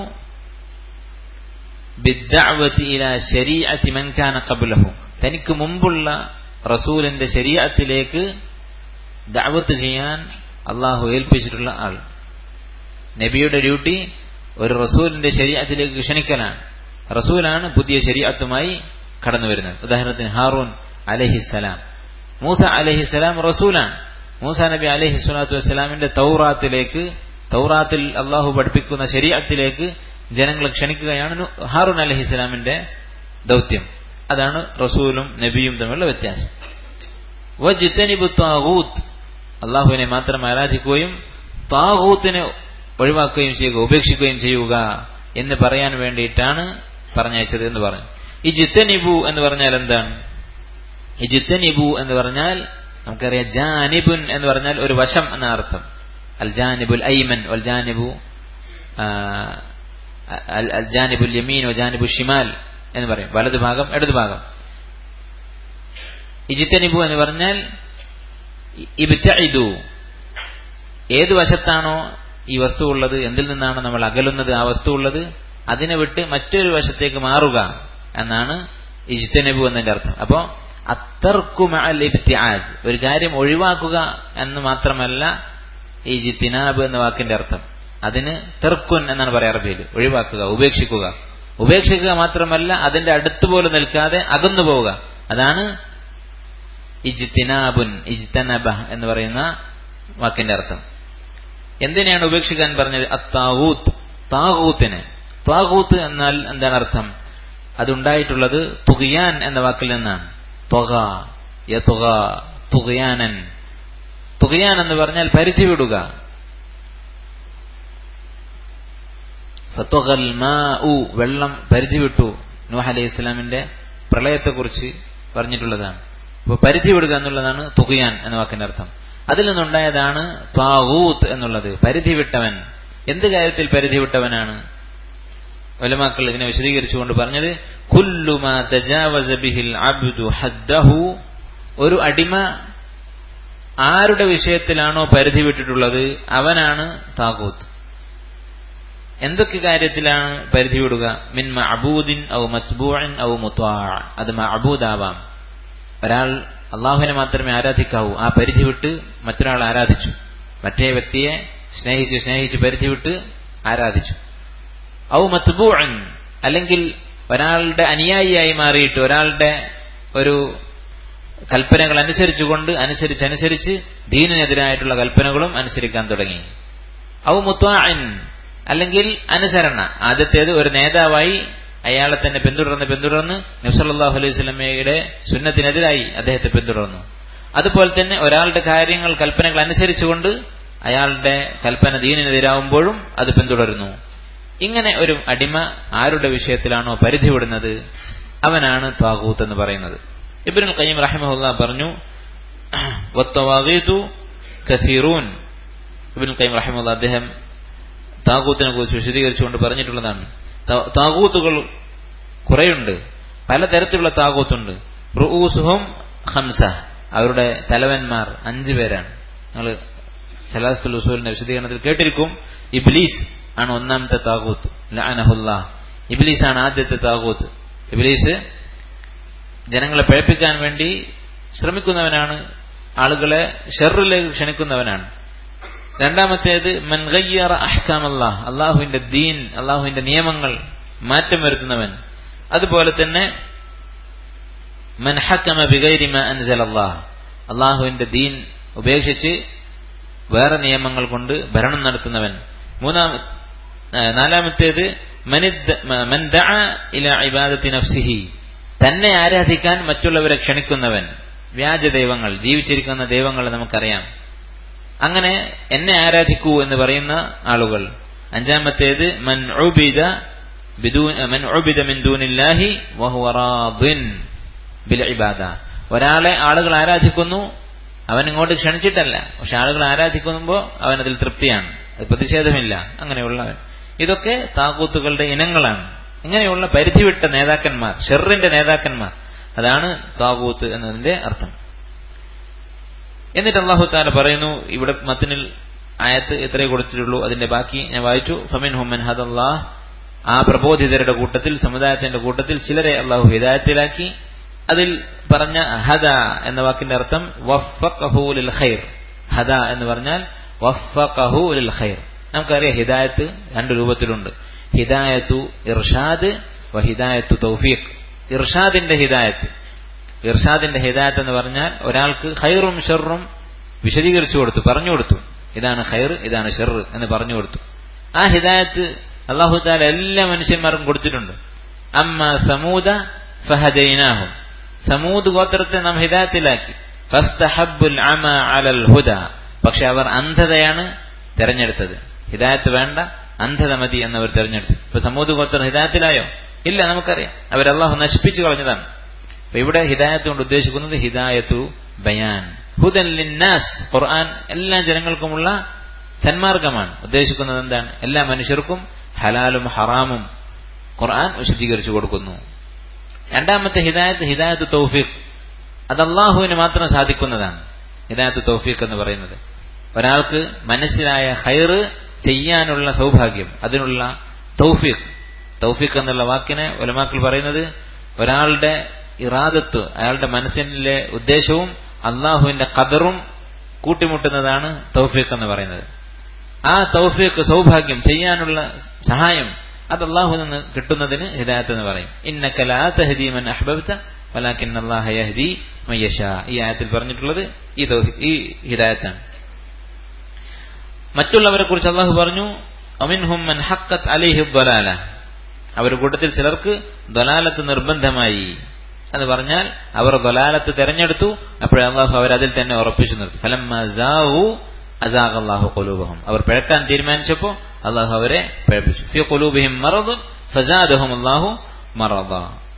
ബിദ്ദഅവതി ഇലാ ശരീഅത്തി മൻ കാന ഖബ്ലഹു തനിക്ക് മുമ്പുള്ള റസൂലിന്റെ ശരീഅത്തിലേക്ക് ദഅവത്ത് ചെയ്യാൻ അള്ളാഹു ഏൽപ്പിച്ചിട്ടുള്ള ആൾ നബിയുടെ ഡ്യൂട്ടി ഒരു റസൂലിന്റെ ശരീഅത്തിലേക്ക് ക്ഷണിക്കലാണ് റസൂലാണ് പുതിയ ശരീഅത്തുമായി കടന്നു വരുന്നത് ഉദാഹരണത്തിന് ഹാറൂൻ അലഹിസ്സലാം മൂസ അലഹിസ്സലാം റസൂലാണ് മൂസ നബി അലഹി സ്വലാത്തു വസ്സലാമിന്റെ തൗറാത്തിലേക്ക് തൗറാത്തിൽ അള്ളാഹു പഠിപ്പിക്കുന്ന ശരീഅത്തിലേക്ക് ജനങ്ങളെ ക്ഷണിക്കുകയാണ് ഹാറൂൻ അലഹിസ്സലാമിന്റെ ദൗത്യം അതാണ് റസൂലും നബിയും തമ്മിലുള്ള വ്യത്യാസം വജിത്തനിബു താകൂത്ത് അള്ളാഹുവിനെ മാത്രം ആരാധിക്കുകയും താകൂത്തിനെ ഒഴിവാക്കുകയും ചെയ്യുക ഉപേക്ഷിക്കുകയും ചെയ്യുക എന്ന് പറയാൻ വേണ്ടിയിട്ടാണ് പറഞ്ഞയച്ചത് എന്ന് പറഞ്ഞു ഈ ജിത്തനിബു എന്ന് പറഞ്ഞാൽ എന്താണ് ഈ ജിത്തനിബു എന്ന് പറഞ്ഞാൽ നമുക്കറിയാം ജാനിബുൻ എന്ന് പറഞ്ഞാൽ ഒരു വശം എന്ന അർത്ഥം അൽ ജാനിബുൽ ഐമൻ വൽ ജാനിബു അൽ ജാനിബുൽ യമീൻ വ ജാനിബു ഷിമാൽ എന്ന് പറയും വലതു ഭാഗം ഇടതു ഭാഗം ഇജിത്തനിബു എന്ന് പറഞ്ഞാൽ ഇബ്തഇദു ഏത് വശത്താണോ ഈ വസ്തു ഉള്ളത് എന്തിൽ നിന്നാണ് നമ്മൾ അകലുന്നത് ആ വസ്തു ഉള്ളത് അതിനെ വിട്ട് മറ്റൊരു വശത്തേക്ക് മാറുക എന്നാണ് ഇജ്തനബു എന്നതിന്റെ അർത്ഥം അപ്പോ അത്തർക്കുമാൽ ഒരു കാര്യം ഒഴിവാക്കുക എന്ന് മാത്രമല്ല ഈ ജിത്തിനാബ് എന്ന വാക്കിന്റെ അർത്ഥം അതിന് തെർക്കുൻ എന്നാണ് പറയാറ് പേര് ഒഴിവാക്കുക ഉപേക്ഷിക്കുക ഉപേക്ഷിക്കുക മാത്രമല്ല അതിന്റെ അടുത്ത് പോലും നിൽക്കാതെ അകന്നു പോവുക അതാണ് ഇജ്തിനാബുൻ ഇജ്തനബ എന്ന് പറയുന്ന വാക്കിന്റെ അർത്ഥം എന്തിനെയാണ് ഉപേക്ഷിക്കാൻ പറഞ്ഞത് അത്താവൂത്ത് താകൂത്തിനെ താകൂത്ത് എന്നാൽ എന്താണ് അർത്ഥം അതുണ്ടായിട്ടുള്ളത് തുകിയാൻ എന്ന വാക്കിൽ നിന്നാണ് തൊക യതുക തുകയാനൻ തുകയാൻ എന്ന് പറഞ്ഞാൽ പരിധി വിടുക ഫത്വഗൽ മാഉ വെള്ളം പരിധി വിട്ടു നൂഹ് അലൈഹി ഇസ്ലാമിന്റെ പ്രളയത്തെക്കുറിച്ച് പറഞ്ഞിട്ടുള്ളതാണ് അപ്പോൾ പരിധി വിടുക എന്നുള്ളതാണ് തുകയാൻ എന്ന വാക്കിന്റെ അർത്ഥം അതിൽ നിന്നുണ്ടായതാണ് ത്വാവൂത്ത് എന്നുള്ളത് പരിധി വിട്ടവൻ എന്ത് കാര്യത്തിൽ പരിധി വിട്ടവനാണ് വലമാക്കൾ ഇതിനെ വിശദീകരിച്ചുകൊണ്ട് പറഞ്ഞത് കുല്ലുമാ തജാവസ ബിഹിൽ അബ്ദു ഹദ്ദഹു ഒരു അടിമ ആരുടെ വിഷയത്തിലാണോ പരിധി വിട്ടിട്ടുള്ളത് അവനാണ് താകൂത്ത് എന്തൊക്കെ കാര്യത്തിലാണ് പരിധി വിടുക മിൻ മഅബൂദിൻ ഔ മത്ബൂഅൻ ഔ മുത്വാ അത് മഅബൂദാവാം ഒരാൾ അള്ളാഹുവിനെ മാത്രമേ ആരാധിക്കാവൂ ആ പരിധി വിട്ട് മറ്റൊരാൾ ആരാധിച്ചു മറ്റേ വ്യക്തിയെ സ്നേഹിച്ച് സ്നേഹിച്ച് പരിധി വിട്ട് ആരാധിച്ചു ഔ മത്ബൂഅൻ അല്ലെങ്കിൽ ഒരാളുടെ അനുയായിയായി മാറിയിട്ട് ഒരാളുടെ ഒരു കൽപ്പനകൾ അനുസരിച്ചുകൊണ്ട് അനുസരിച്ച് അനുസരിച്ച് ദീനിനെതിരായിട്ടുള്ള കൽപ്പനകളും അനുസരിക്കാൻ തുടങ്ങി ഔ മുത്വാൻ അല്ലെങ്കിൽ അനുസരണ ആദ്യത്തേത് ഒരു നേതാവായി അയാളെ തന്നെ പിന്തുടർന്ന് പിന്തുടർന്ന് നബ്സല്ലാഹു അലൈഹി സ്വലമയുടെ സുന്നത്തിനെതിരായി അദ്ദേഹത്തെ പിന്തുടർന്നു അതുപോലെ തന്നെ ഒരാളുടെ കാര്യങ്ങൾ കൽപ്പനകൾ അനുസരിച്ചുകൊണ്ട് അയാളുടെ കൽപ്പന ദീനിനെതിരാവുമ്പോഴും അത് പിന്തുടരുന്നു ഇങ്ങനെ ഒരു അടിമ ആരുടെ വിഷയത്തിലാണോ പരിധി വിടുന്നത് അവനാണ് ത്വാകൂത്ത് എന്ന് പറയുന്നത് ഇബ്നുൽ ഖയ്യിം റഹിമഹുല്ല പറഞ്ഞു വത്തവാഗീതു കസീറൂൻ ഇബ്നുൽ ഖയ്യിം റഹിമഹുല്ല അദ്ദേഹം താകൂത്തിനെ കുറിച്ച് വിശദീകരിച്ചുകൊണ്ട് പറഞ്ഞിട്ടുള്ളതാണ് താകൂത്തുകൾ കുറെയുണ്ട് പലതരത്തിലുള്ള താകൂത്തുണ്ട് റുഊസുഹും ഹംസ അവരുടെ തലവന്മാർ അഞ്ചു പേരാണ് നിങ്ങൾ സലാസുൽ ഉസൂലിന്റെ വിശദീകരണത്തിൽ കേട്ടിരിക്കും ഇബ്ലീസ് ആണ് ഒന്നാമത്തെ താകൂത്ത് ലഅനഹുല്ലാ ഇബ്ലീസ് ആണ് ആദ്യത്തെ താകൂത്ത് ഇബ്ലീസ് ജനങ്ങളെ പഴപ്പിക്കാൻ വേണ്ടി ശ്രമിക്കുന്നവനാണ് ആളുകളെ ഷെറിലേക്ക് ക്ഷണിക്കുന്നവനാണ് രണ്ടാമത്തേത് മൻഗയ്യറ അഹ്കാം അള്ളാഹ് അള്ളാഹുവിന്റെ ദീൻ അള്ളാഹുവിന്റെ നിയമങ്ങൾ മാറ്റം വരുത്തുന്നവൻ അതുപോലെ തന്നെ മൻഹക്കമ ബിഗൈരിമ അൻസൽ അള്ളാഹ് അള്ളാഹുവിന്റെ ദീൻ ഉപേക്ഷിച്ച് വേറെ നിയമങ്ങൾ കൊണ്ട് ഭരണം നടത്തുന്നവൻ മൂന്നാമ നാലാമത്തേത് മൻ ദഅ ഇല ഇബാദത്തി നഫ്സിഹി തന്നെ ആരാധിക്കാൻ മറ്റുള്ളവരെ ക്ഷണിക്കുന്നവൻ വ്യാജ ദൈവങ്ങൾ ജീവിച്ചിരിക്കുന്ന ദൈവങ്ങൾ നമുക്കറിയാം അങ്ങനെ എന്നെ ആരാധിക്കൂ എന്ന് പറയുന്ന ആളുകൾ അഞ്ചാമത്തേത് മൻ ഉബിദ മൻ ഉബിദ മിൻ ദൂനില്ലാഹി വഹുവ റാദിൻ ബിൽ ഇബാദ ഒരാളെ ആളുകൾ ആരാധിക്കുന്നു അവൻ ഇങ്ങോട്ട് ക്ഷണിച്ചിട്ടല്ല പക്ഷെ ആളുകൾ ആരാധിക്കുമ്പോൾ അവൻ അതിൽ തൃപ്തിയാണ് അത് പ്രതിഷേധമില്ല അങ്ങനെയുള്ളവൻ ഇതൊക്കെ താകൂത്തുകളുടെ ഇനങ്ങളാണ് ഇങ്ങനെയുള്ള പരിധിവിട്ട നേതാക്കന്മാർ ഷെറിന്റെ നേതാക്കന്മാർ അതാണ് താകൂത്ത് എന്നതിന്റെ അർത്ഥം എന്നിട്ട് അള്ളാഹു താല പറയുന്നു ഇവിടെ മത്തിനിൽ ആയത്ത് എത്രയേ കൊടുത്തിട്ടുള്ളൂ അതിന്റെ ബാക്കി ഞാൻ വായിച്ചു ഫമിൻ ഹുമൻ ഹദല്ലാഹ് ആ പ്രബോധിതരുടെ കൂട്ടത്തിൽ സമുദായത്തിന്റെ കൂട്ടത്തിൽ ചിലരെ അള്ളാഹു ഹിദായത്തിലാക്കി അതിൽ പറഞ്ഞ ഹദ എന്ന വാക്കിന്റെ അർത്ഥം വഫഖഹൂലിൽ ഖൈർ ഹദ എന്ന് പറഞ്ഞാൽ വഫഖഹൂലിൽ ഖൈർ നമുക്കറിയാം ഹിദായത്ത് രണ്ട് രൂപത്തിലുണ്ട് ഹിദായത്തു ഇർഷാദ് വ ഹിദായത്തു തൗഫീഖ് ഇർഷാദിന്റെ ഹിദായത്ത് ഇർഷാദിന്റെ ഹിദായത്ത് എന്ന് പറഞ്ഞാൽ ഒരാൾക്ക് ഖൈറും ഷെറും വിശദീകരിച്ചു കൊടുത്തു പറഞ്ഞു കൊടുത്തു ഇതാണ് ഖൈർ ഇതാണ് ഷെർ എന്ന് പറഞ്ഞു കൊടുത്തു ആ ഹിദായത്ത് അള്ളാഹു താല എല്ലാ മനുഷ്യന്മാർക്കും കൊടുത്തിട്ടുണ്ട് അമ്മ സമൂദ ഫഹദൈനാഹും സമൂദ് ഗോത്രത്തെ നാം ഹിദായത്തിലാക്കി ഫസ്തഹബുൽ അമ അലൽ ഹുദ പക്ഷെ അവർ അന്ധതയാണ് തെരഞ്ഞെടുത്തത് ഹിദായത്ത് വേണ്ട അന്ധത മതി എന്നവർ തെരഞ്ഞെടുത്തു ഇപ്പൊ സമൂത് ഗോത്രം ഹിദായത്തിലായോ ഇല്ല നമുക്കറിയാം അവർ അള്ളാഹു നശിപ്പിച്ചു കളഞ്ഞതാണ് അപ്പൊ ഇവിടെ ഹിദായത്ത് കൊണ്ട് ഉദ്ദേശിക്കുന്നത് ഹിദായത്തു ബയാൻ ഹുദൻ ലിന്നാസ് ഖുർആൻ എല്ലാ ജനങ്ങൾക്കുമുള്ള സന്മാർഗമാണ് ഉദ്ദേശിക്കുന്നത് എന്താണ് എല്ലാ മനുഷ്യർക്കും ഹലാലും ഹറാമും ഖുർആൻ വിശദീകരിച്ചു കൊടുക്കുന്നു രണ്ടാമത്തെ ഹിദായത്ത് ഹിദായത്ത് തൗഫീഖ് അത് അള്ളാഹുവിന് മാത്രം സാധിക്കുന്നതാണ് ഹിദായത്ത് തൗഫീഖ് എന്ന് പറയുന്നത് ഒരാൾക്ക് മനസ്സിലായ ഹൈറ് ചെയ്യാനുള്ള സൗഭാഗ്യം അതിനുള്ള തൗഫീഖ് തൗഫീഖ് എന്നുള്ള വാക്കിനെ ഒലമാക്കൾ പറയുന്നത് ഒരാളുടെ ഇറാദത്ത് അയാളുടെ മനസ്സിലെ ഉദ്ദേശവും അള്ളാഹുവിന്റെ കദറും കൂട്ടിമുട്ടുന്നതാണ് തൗഫീഖ് എന്ന് പറയുന്നത് ആ തൗഫീഖ് സൗഭാഗ്യം ചെയ്യാനുള്ള സഹായം അത് അള്ളാഹു നിന്ന് കിട്ടുന്നതിന് ഹിദായത്ത് എന്ന് പറയും ഇന്നക ലാ തഹ്ദി മൻ അഹ്ബബ്ത വലാകിൻ അല്ലാഹ യഹ്ദി മയ്യശാ ഈ ആയത്തിൽ പറഞ്ഞിട്ടുള്ളത് ഈ ഈ ഹിദായത്താണ് മറ്റുള്ളവരെ കുറിച്ച് അള്ളാഹു പറഞ്ഞു അമിൻഹും മൻ ഹക്കത്ത് അലിഹി ദ്വലാല അവരുടെ കൂട്ടത്തിൽ ചിലർക്ക് ദ്വലാലത്ത് നിർബന്ധമായി എന്ന് പറഞ്ഞാൽ അവർ ദ്വലാലത്ത് തെരഞ്ഞെടുത്തു അപ്പോഴേ അള്ളാഹു അവരതിൽ തന്നെ ഉറപ്പിച്ചു നിർത്തി ഫലം അസാഹു അസാഖ് അള്ളാഹു കൊലൂബഹം അവർ പിഴക്കാൻ തീരുമാനിച്ചപ്പോൾ അള്ളാഹു അവരെ പഴപ്പിച്ചു ഫി ഖുലൂബിഹിം മറദുൻ ഫസാദഹും അള്ളാഹു മറദ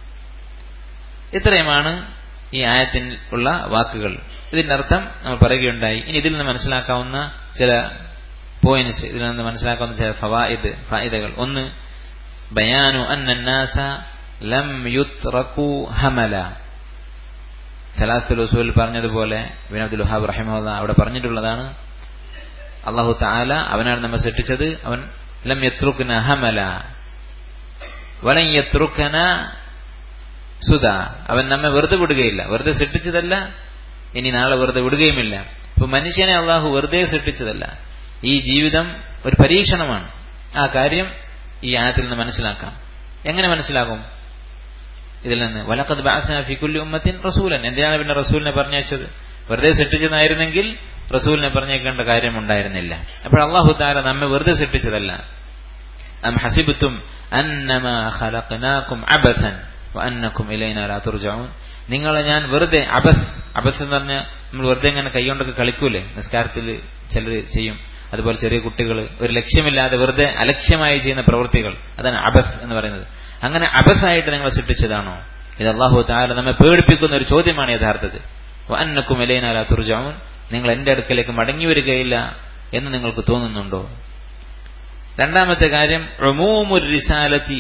ഇത്രയുമാണ് ഈ ആയത്തിൽ ഉള്ള വാക്കുകൾ ഇതിന്റെ അർത്ഥം നമ്മൾ പറയുകയുണ്ടായി ഇനി ഇതിൽ നിന്ന് മനസ്സിലാക്കാവുന്ന ചില പോയിന്റ്സ് ഇതിൽ നിന്ന് മനസ്സിലാക്കാവുന്ന ചില ഫവായിദ് ഫായിദകൾ ഒന്ന് ബയാനു അന്നാസ ലം യുത്രകു ഹമല സലാത്തുൽ ഉസൂൽ പറഞ്ഞതുപോലെ ബിൻ അബ്ദുൽ വഹാബ് റഹിമഹുല്ല അവിടെ പറഞ്ഞിട്ടുള്ളതാണ് അള്ളാഹു താല അവനാണ് നമ്മെ സൃഷ്ടിച്ചത് അവൻ ലം യത്രുക്കന ഹമല വലം യത്രുക്കന സുധ അവൻ നമ്മെ വെറുതെ വിടുകയില്ല വെറുതെ സൃഷ്ടിച്ചതല്ല ഇനി നാളെ വെറുതെ വിടുകയുമില്ല ഇപ്പൊ മനുഷ്യനെ അള്ളാഹു വെറുതെ സൃഷ്ടിച്ചതല്ല ഈ ജീവിതം ഒരു പരീക്ഷണമാണ് ആ കാര്യം ഈ ആയത്തിൽ നിന്ന് മനസ്സിലാക്കാം എങ്ങനെ മനസ്സിലാകും ഇതിൽ നിന്ന് വലക്കത് ഫിക്കുല്ലി ഉമ്മത്തിൻ റസൂലൻ എന്തിനാണ് പിന്നെ റസൂലിനെ പറഞ്ഞയച്ചത് വെറുതെ സൃഷ്ടിച്ചതായിരുന്നെങ്കിൽ റസൂലിനെ പറഞ്ഞേക്കേണ്ട കാര്യമുണ്ടായിരുന്നില്ല അപ്പോൾ അള്ളാഹു താല നമ്മെ വെറുതെ സൃഷ്ടിച്ചതല്ല അം ഹസിബത്തും അന്നമാ ഖലഖനാകും അബഥൻ വഅന്നകും ഇലൈനാ ലാ തുർജഊൻ നിങ്ങളെ ഞാൻ വെറുതെ അബസ് അബസ് എന്ന് പറഞ്ഞാൽ നമ്മൾ വെറുതെ ഇങ്ങനെ കൈകൊണ്ടൊക്കെ കളിക്കൂലേ നിസ്കാരത്തിൽ ചിലർ ചെയ്യും അതുപോലെ ചെറിയ കുട്ടികൾ ഒരു ലക്ഷ്യമില്ലാതെ വെറുതെ അലക്ഷ്യമായി ചെയ്യുന്ന പ്രവൃത്തികൾ അതാണ് അബസ് എന്ന് പറയുന്നത് അങ്ങനെ അബസായിട്ട് നിങ്ങളെ സൃഷ്ടിച്ചതാണോ ഇത് അള്ളാഹു താല നമ്മെ പേടിപ്പിക്കുന്ന ഒരു ചോദ്യമാണ് യഥാർത്ഥത്തിൽ അന്നക്കും ഇലൈനാല തുർജാമുൻ നിങ്ങൾ എന്റെ അടുക്കലേക്ക് മടങ്ങി വരികയില്ല എന്ന് നിങ്ങൾക്ക് തോന്നുന്നുണ്ടോ രണ്ടാമത്തെ കാര്യം റിസാലത്തി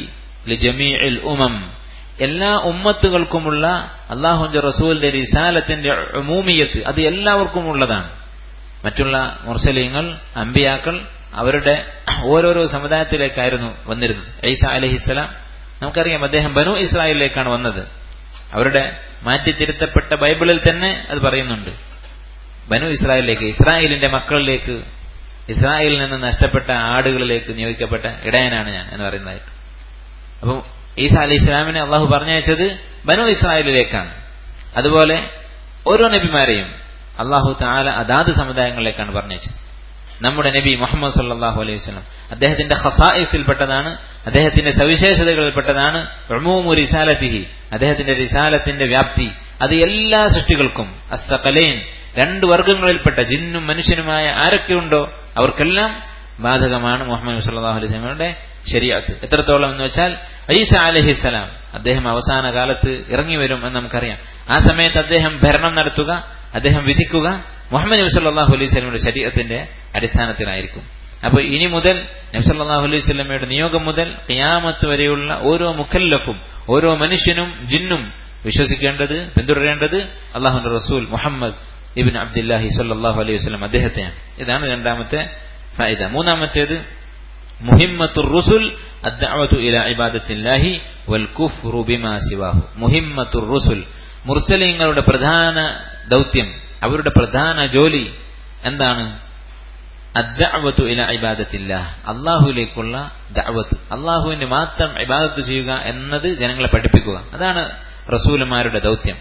ഉമം എല്ലാ ഉമ്മത്തുകൾക്കുമുള്ള അള്ളാഹുന്റെ റസൂലിന്റെ റിസാലത്തിന്റെ ഉമൂമിയത്ത് അത് എല്ലാവർക്കും ഉള്ളതാണ് മറ്റുള്ള മുർസലീങ്ങൾ അമ്പിയാക്കൾ അവരുടെ ഓരോരോ സമുദായത്തിലേക്കായിരുന്നു വന്നിരുന്നത് ഐസ അലഹിസ്സലാം നമുക്കറിയാം അദ്ദേഹം ബനു ഇസ്രായേലിലേക്കാണ് വന്നത് അവരുടെ മാറ്റിത്തിരുത്തപ്പെട്ട ബൈബിളിൽ തന്നെ അത് പറയുന്നുണ്ട് ബനു ഇസ്രായേലിലേക്ക് ഇസ്രായേലിന്റെ മക്കളിലേക്ക് ഇസ്രായേലിൽ നിന്ന് നഷ്ടപ്പെട്ട ആടുകളിലേക്ക് നിയോഗിക്കപ്പെട്ട ഇടയനാണ് ഞാൻ എന്ന് പറയുന്നതായിട്ട് അപ്പം ഈസ അലി ഇസ്ലാമിനെ അള്ളാഹു പറഞ്ഞയച്ചത് ബനു ഇസ്രായേലിലേക്കാണ് അതുപോലെ ഓരോ നബിമാരെയും അള്ളാഹു താല അതാത് സമുദായങ്ങളിലേക്കാണ് പറഞ്ഞയച്ചത് നമ്മുടെ നബി മുഹമ്മദ് സല്ലാഹു അലൈഹി വസ്ലം അദ്ദേഹത്തിന്റെ ഖസായിസിൽപ്പെട്ടതാണ് അദ്ദേഹത്തിന്റെ സവിശേഷതകളിൽപ്പെട്ടതാണ് റിസാലത്തിഹി അദ്ദേഹത്തിന്റെ റിസാലത്തിന്റെ വ്യാപ്തി അത് എല്ലാ സൃഷ്ടികൾക്കും അസ്തകലൈൻ രണ്ട് വർഗങ്ങളിൽപ്പെട്ട ജിന്നും മനുഷ്യനുമായ ആരൊക്കെയുണ്ടോ അവർക്കെല്ലാം ബാധകമാണ് മുഹമ്മദ് സല്ലാഹു അലൈഹി സ്വലമയുടെ ശരിയാത്ത് എത്രത്തോളം എന്ന് വെച്ചാൽ ഐസ അലഹിസ്സലാം അദ്ദേഹം അവസാന കാലത്ത് ഇറങ്ങി വരും എന്ന് നമുക്കറിയാം ആ സമയത്ത് അദ്ദേഹം ഭരണം നടത്തുക അദ്ദേഹം വിധിക്കുക മുഹമ്മദ് നബി സല്ലാഹു അലൈഹി സ്വലമയുടെ ശരീരത്തിന്റെ അടിസ്ഥാനത്തിലായിരിക്കും അപ്പോൾ ഇനി മുതൽ നബി സല്ലാഹു അലൈഹി സ്വലമയുടെ നിയോഗം മുതൽ ഖിയാമത്ത് വരെയുള്ള ഓരോ മുഖല്ലഫും ഓരോ മനുഷ്യനും ജിന്നും വിശ്വസിക്കേണ്ടത് പിന്തുടരേണ്ടത് അള്ളാഹുന്റെ റസൂൽ മുഹമ്മദ് ഇബിൻ അബ്ദുല്ലാഹി സല്ലാഹു അലൈഹി വസ്ലം അദ്ദേഹത്തെയാണ് ഇതാണ് രണ്ടാമത്തെ ഫായിദ മൂന്നാമത്തേത് മുഹിമ്മത്തുർ റുസുൽ അദ്ദഅവതു ഇല ഇബാദത്തില്ലാഹി വൽ കുഫ്റു ബിമാ സിവാഹു മുഹിമ്മത്തുർ റുസുൽ മുർസലീങ്ങളുടെ പ്രധാന ദൗത്യം അവരുടെ പ്രധാന ജോലി എന്താണ് അദ്ദഅവതു ഇല ഇബാദത്തില്ല അള്ളാഹുവിലേക്കുള്ള ദഅവത്ത് അള്ളാഹുവിന് മാത്രം ഇബാദത്ത് ചെയ്യുക എന്നത് ജനങ്ങളെ പഠിപ്പിക്കുക അതാണ് റസൂലുമാരുടെ ദൗത്യം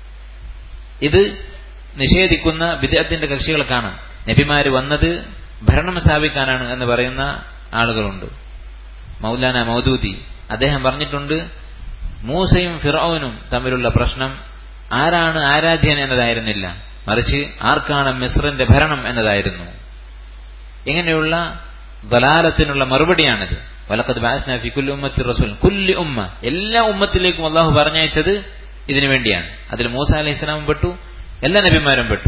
ഇത് നിഷേധിക്കുന്ന വിദേഹത്തിന്റെ കക്ഷികൾ കാണാം നബിമാര് വന്നത് ഭരണം സ്ഥാപിക്കാനാണ് എന്ന് പറയുന്ന ആളുകളുണ്ട് മൗലാന മൗദൂദി അദ്ദേഹം പറഞ്ഞിട്ടുണ്ട് മൂസയും ഫിറോനും തമ്മിലുള്ള പ്രശ്നം ആരാണ് ആരാധ്യൻ എന്നതായിരുന്നില്ല മറിച്ച് ആർക്കാണ് മിസ്റിന്റെ ഭരണം എന്നതായിരുന്നു ഇങ്ങനെയുള്ള ദലാലത്തിനുള്ള മറുപടിയാണിത് വലക്കത് ബാസ്നാഫി കുല്ലു ഉമ്മത്തി റസൂൽ കുല്ലി ഉമ്മ എല്ലാ ഉമ്മത്തിലേക്കും അള്ളാഹു പറഞ്ഞയച്ചത് ഇതിനു വേണ്ടിയാണ് അതിൽ മൂസ അലൈഹി ഇസ്ലാമും പെട്ടു എല്ലാ നബിമാരും പെട്ടു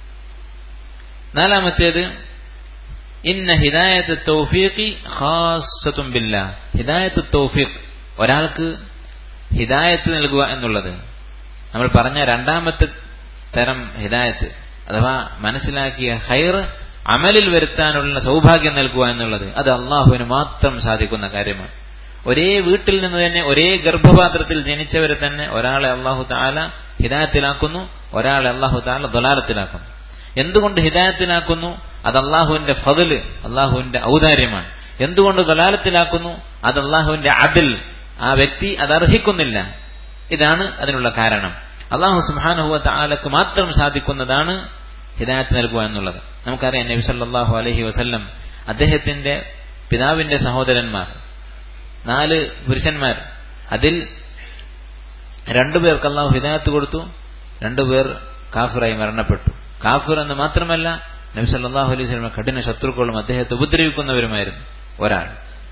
നാലാമത്തേത് ഇന്ന ഹിദായത്ത് തൗഫീഖി ഖാസത്തും ബില്ല ഹിദായത്ത് തൗഫീഖ് ഒരാൾക്ക് ഹിദായത്ത് നൽകുക എന്നുള്ളത് നമ്മൾ പറഞ്ഞ രണ്ടാമത്തെ തരം ഹിദായത്ത് അഥവാ മനസ്സിലാക്കിയ ഹൈർ അമലിൽ വരുത്താനുള്ള സൗഭാഗ്യം നൽകുക എന്നുള്ളത് അത് അള്ളാഹുവിന് മാത്രം സാധിക്കുന്ന കാര്യമാണ് ഒരേ വീട്ടിൽ നിന്ന് തന്നെ ഒരേ ഗർഭപാത്രത്തിൽ ജനിച്ചവരെ തന്നെ ഒരാളെ അള്ളാഹു താല ഹിദായത്തിലാക്കുന്നു ഒരാളെ അള്ളാഹു താല ദൊലാലത്തിലാക്കുന്നു എന്തുകൊണ്ട് ഹിദായത്തിലാക്കുന്നു അത് അള്ളാഹുവിന്റെ ഫതില് അള്ളാഹുവിന്റെ ഔദാര്യമാണ് എന്തുകൊണ്ട് ദലാലത്തിലാക്കുന്നു അത് അള്ളാഹുവിന്റെ അതിൽ ആ വ്യക്തി അത് അർഹിക്കുന്നില്ല ഇതാണ് അതിനുള്ള കാരണം അള്ളാഹു സുബാനുഹുവ താലക്ക് മാത്രം സാധിക്കുന്നതാണ് ഹിദായത്ത് നൽകുക എന്നുള്ളത് നമുക്കറിയാം നബി സല്ലാഹു അലഹി വസല്ലം അദ്ദേഹത്തിന്റെ പിതാവിന്റെ സഹോദരന്മാർ നാല് പുരുഷന്മാർ അതിൽ രണ്ടുപേർക്ക് അള്ളാഹു ഹിദായത്ത് കൊടുത്തു രണ്ടുപേർ കാഫിറായി മരണപ്പെട്ടു കാഫിർ എന്ന് മാത്രമല്ല നബി സല്ലാഹു അലൈഹി സ്വലമ കഠിന ശത്രുക്കളും അദ്ദേഹത്തെ ഉപദ്രവിക്കുന്നവരുമായിരുന്നു ഒരാൾ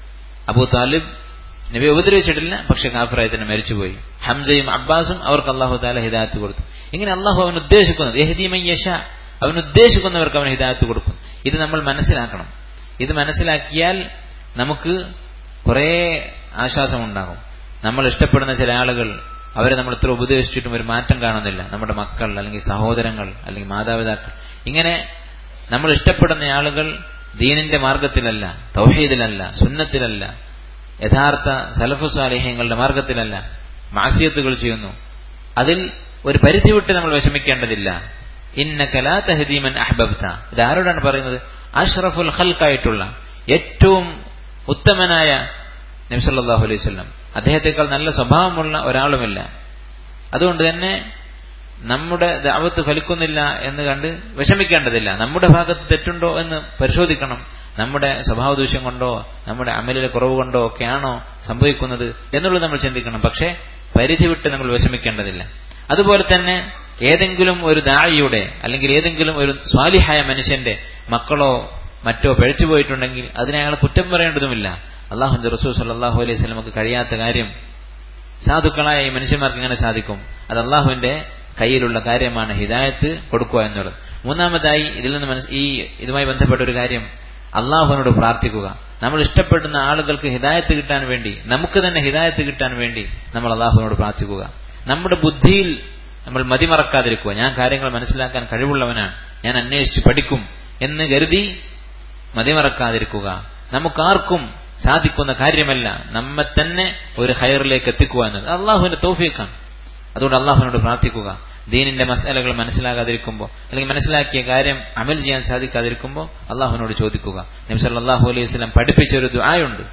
അബൂ താലിബ് നബി ഉപദ്രവിച്ചിട്ടില്ല പക്ഷെ കാഫിറായി തന്നെ മരിച്ചുപോയി ഹംസയും അബ്ബാസും അവർക്ക് അള്ളാഹു താല ഹിദായത്ത് കൊടുത്തു ഇങ്ങനെ അള്ളാഹു അവൻ ഉദ്ദേശിക്കുന്നത് യഹദീമയ്യഷ അവൻ ഉദ്ദേശിക്കുന്നവർക്ക് അവൻ ഹിദായത്ത് കൊടുക്കും ഇത് നമ്മൾ മനസ്സിലാക്കണം ഇത് മനസ്സിലാക്കിയാൽ നമുക്ക് കുറേ ആശ്വാസമുണ്ടാകും നമ്മൾ ഇഷ്ടപ്പെടുന്ന ചില ആളുകൾ അവരെ നമ്മൾ ഇത്ര ഉപദേശിച്ചിട്ടും ഒരു മാറ്റം കാണുന്നില്ല നമ്മുടെ മക്കൾ അല്ലെങ്കിൽ സഹോദരങ്ങൾ അല്ലെങ്കിൽ മാതാപിതാക്കൾ ഇങ്ങനെ നമ്മൾ ഇഷ്ടപ്പെടുന്ന ആളുകൾ ദീനിന്റെ മാർഗത്തിലല്ല തൗഹീദിലല്ല സുന്നത്തിലല്ല യഥാർത്ഥ സലഫു സാലിഹ്യങ്ങളുടെ മാർഗത്തിലല്ല മാസിയത്തുകൾ ചെയ്യുന്നു അതിൽ ഒരു പരിധി വിട്ട് നമ്മൾ വിഷമിക്കേണ്ടതില്ല ഇന്ന കലാ തഹദീമൻ അഹബബ്ത ഇത് ആരോടാണ് പറയുന്നത് അഷ്റഫുൽ ഹൽക്കായിട്ടുള്ള ഏറ്റവും ഉത്തമനായ നബ്സല്ലാഹു അലൈഹി സ്വല്ലം അദ്ദേഹത്തെക്കാൾ നല്ല സ്വഭാവമുള്ള ഒരാളുമില്ല അതുകൊണ്ട് തന്നെ നമ്മുടെ ദാവത്ത് ഫലിക്കുന്നില്ല എന്ന് കണ്ട് വിഷമിക്കേണ്ടതില്ല നമ്മുടെ ഭാഗത്ത് തെറ്റുണ്ടോ എന്ന് പരിശോധിക്കണം നമ്മുടെ സ്വഭാവ ദൂഷ്യം കൊണ്ടോ നമ്മുടെ അമലിലെ കുറവ് കൊണ്ടോ ഒക്കെയാണോ സംഭവിക്കുന്നത് എന്നുള്ളത് നമ്മൾ ചിന്തിക്കണം പക്ഷേ പരിധി വിട്ട് നമ്മൾ വിഷമിക്കേണ്ടതില്ല അതുപോലെ തന്നെ ഏതെങ്കിലും ഒരു ദാഴിയുടെ അല്ലെങ്കിൽ ഏതെങ്കിലും ഒരു സ്വാലിഹായ മനുഷ്യന്റെ മക്കളോ മറ്റോ പഴിച്ചു പോയിട്ടുണ്ടെങ്കിൽ അതിനെ അയാൾ കുറ്റം പറയേണ്ടതുമില്ല അള്ളാഹുന്റെ റസൂൽ സല്ലാഹു അലൈഹി സ്വലമക്ക് കഴിയാത്ത കാര്യം സാധുക്കളായ ഈ മനുഷ്യന്മാർക്ക് എങ്ങനെ സാധിക്കും അത് അള്ളാഹുവിന്റെ കയ്യിലുള്ള കാര്യമാണ് ഹിദായത്ത് കൊടുക്കുക എന്നുള്ളത് മൂന്നാമതായി ഇതിൽ നിന്ന് മനസ്സ് ഈ ഇതുമായി ബന്ധപ്പെട്ട ഒരു കാര്യം അള്ളാഹുവിനോട് പ്രാർത്ഥിക്കുക നമ്മൾ ഇഷ്ടപ്പെടുന്ന ആളുകൾക്ക് ഹിദായത്ത് കിട്ടാൻ വേണ്ടി നമുക്ക് തന്നെ ഹിദായത്ത് കിട്ടാൻ വേണ്ടി നമ്മൾ അള്ളാഹുവിനോട് പ്രാർത്ഥിക്കുക നമ്മുടെ ബുദ്ധിയിൽ നമ്മൾ മതിമറക്കാതിരിക്കുക ഞാൻ കാര്യങ്ങൾ മനസ്സിലാക്കാൻ കഴിവുള്ളവനാണ് ഞാൻ അന്വേഷിച്ച് പഠിക്കും എന്ന് കരുതി മതിമറക്കാതിരിക്കുക നമുക്കാർക്കും സാധിക്കുന്ന കാര്യമല്ല നമ്മെ തന്നെ ഒരു ഹയറിലേക്ക് എത്തിക്കുക എന്നത് അള്ളാഹുവിന്റെ തോഫീക്കാണ് അതുകൊണ്ട് അള്ളാഹുവിനോട് പ്രാർത്ഥിക്കുക ദീനിന്റെ മസാലകൾ മനസ്സിലാകാതിരിക്കുമ്പോൾ അല്ലെങ്കിൽ മനസ്സിലാക്കിയ കാര്യം അമൽ ചെയ്യാൻ സാധിക്കാതിരിക്കുമ്പോൾ അള്ളാഹുവിനോട് ചോദിക്കുക നബ്സൽ അള്ളാഹു അലൈഹി വസ്ലം പഠിപ്പിച്ച ഒരു ദുആയുണ്ട്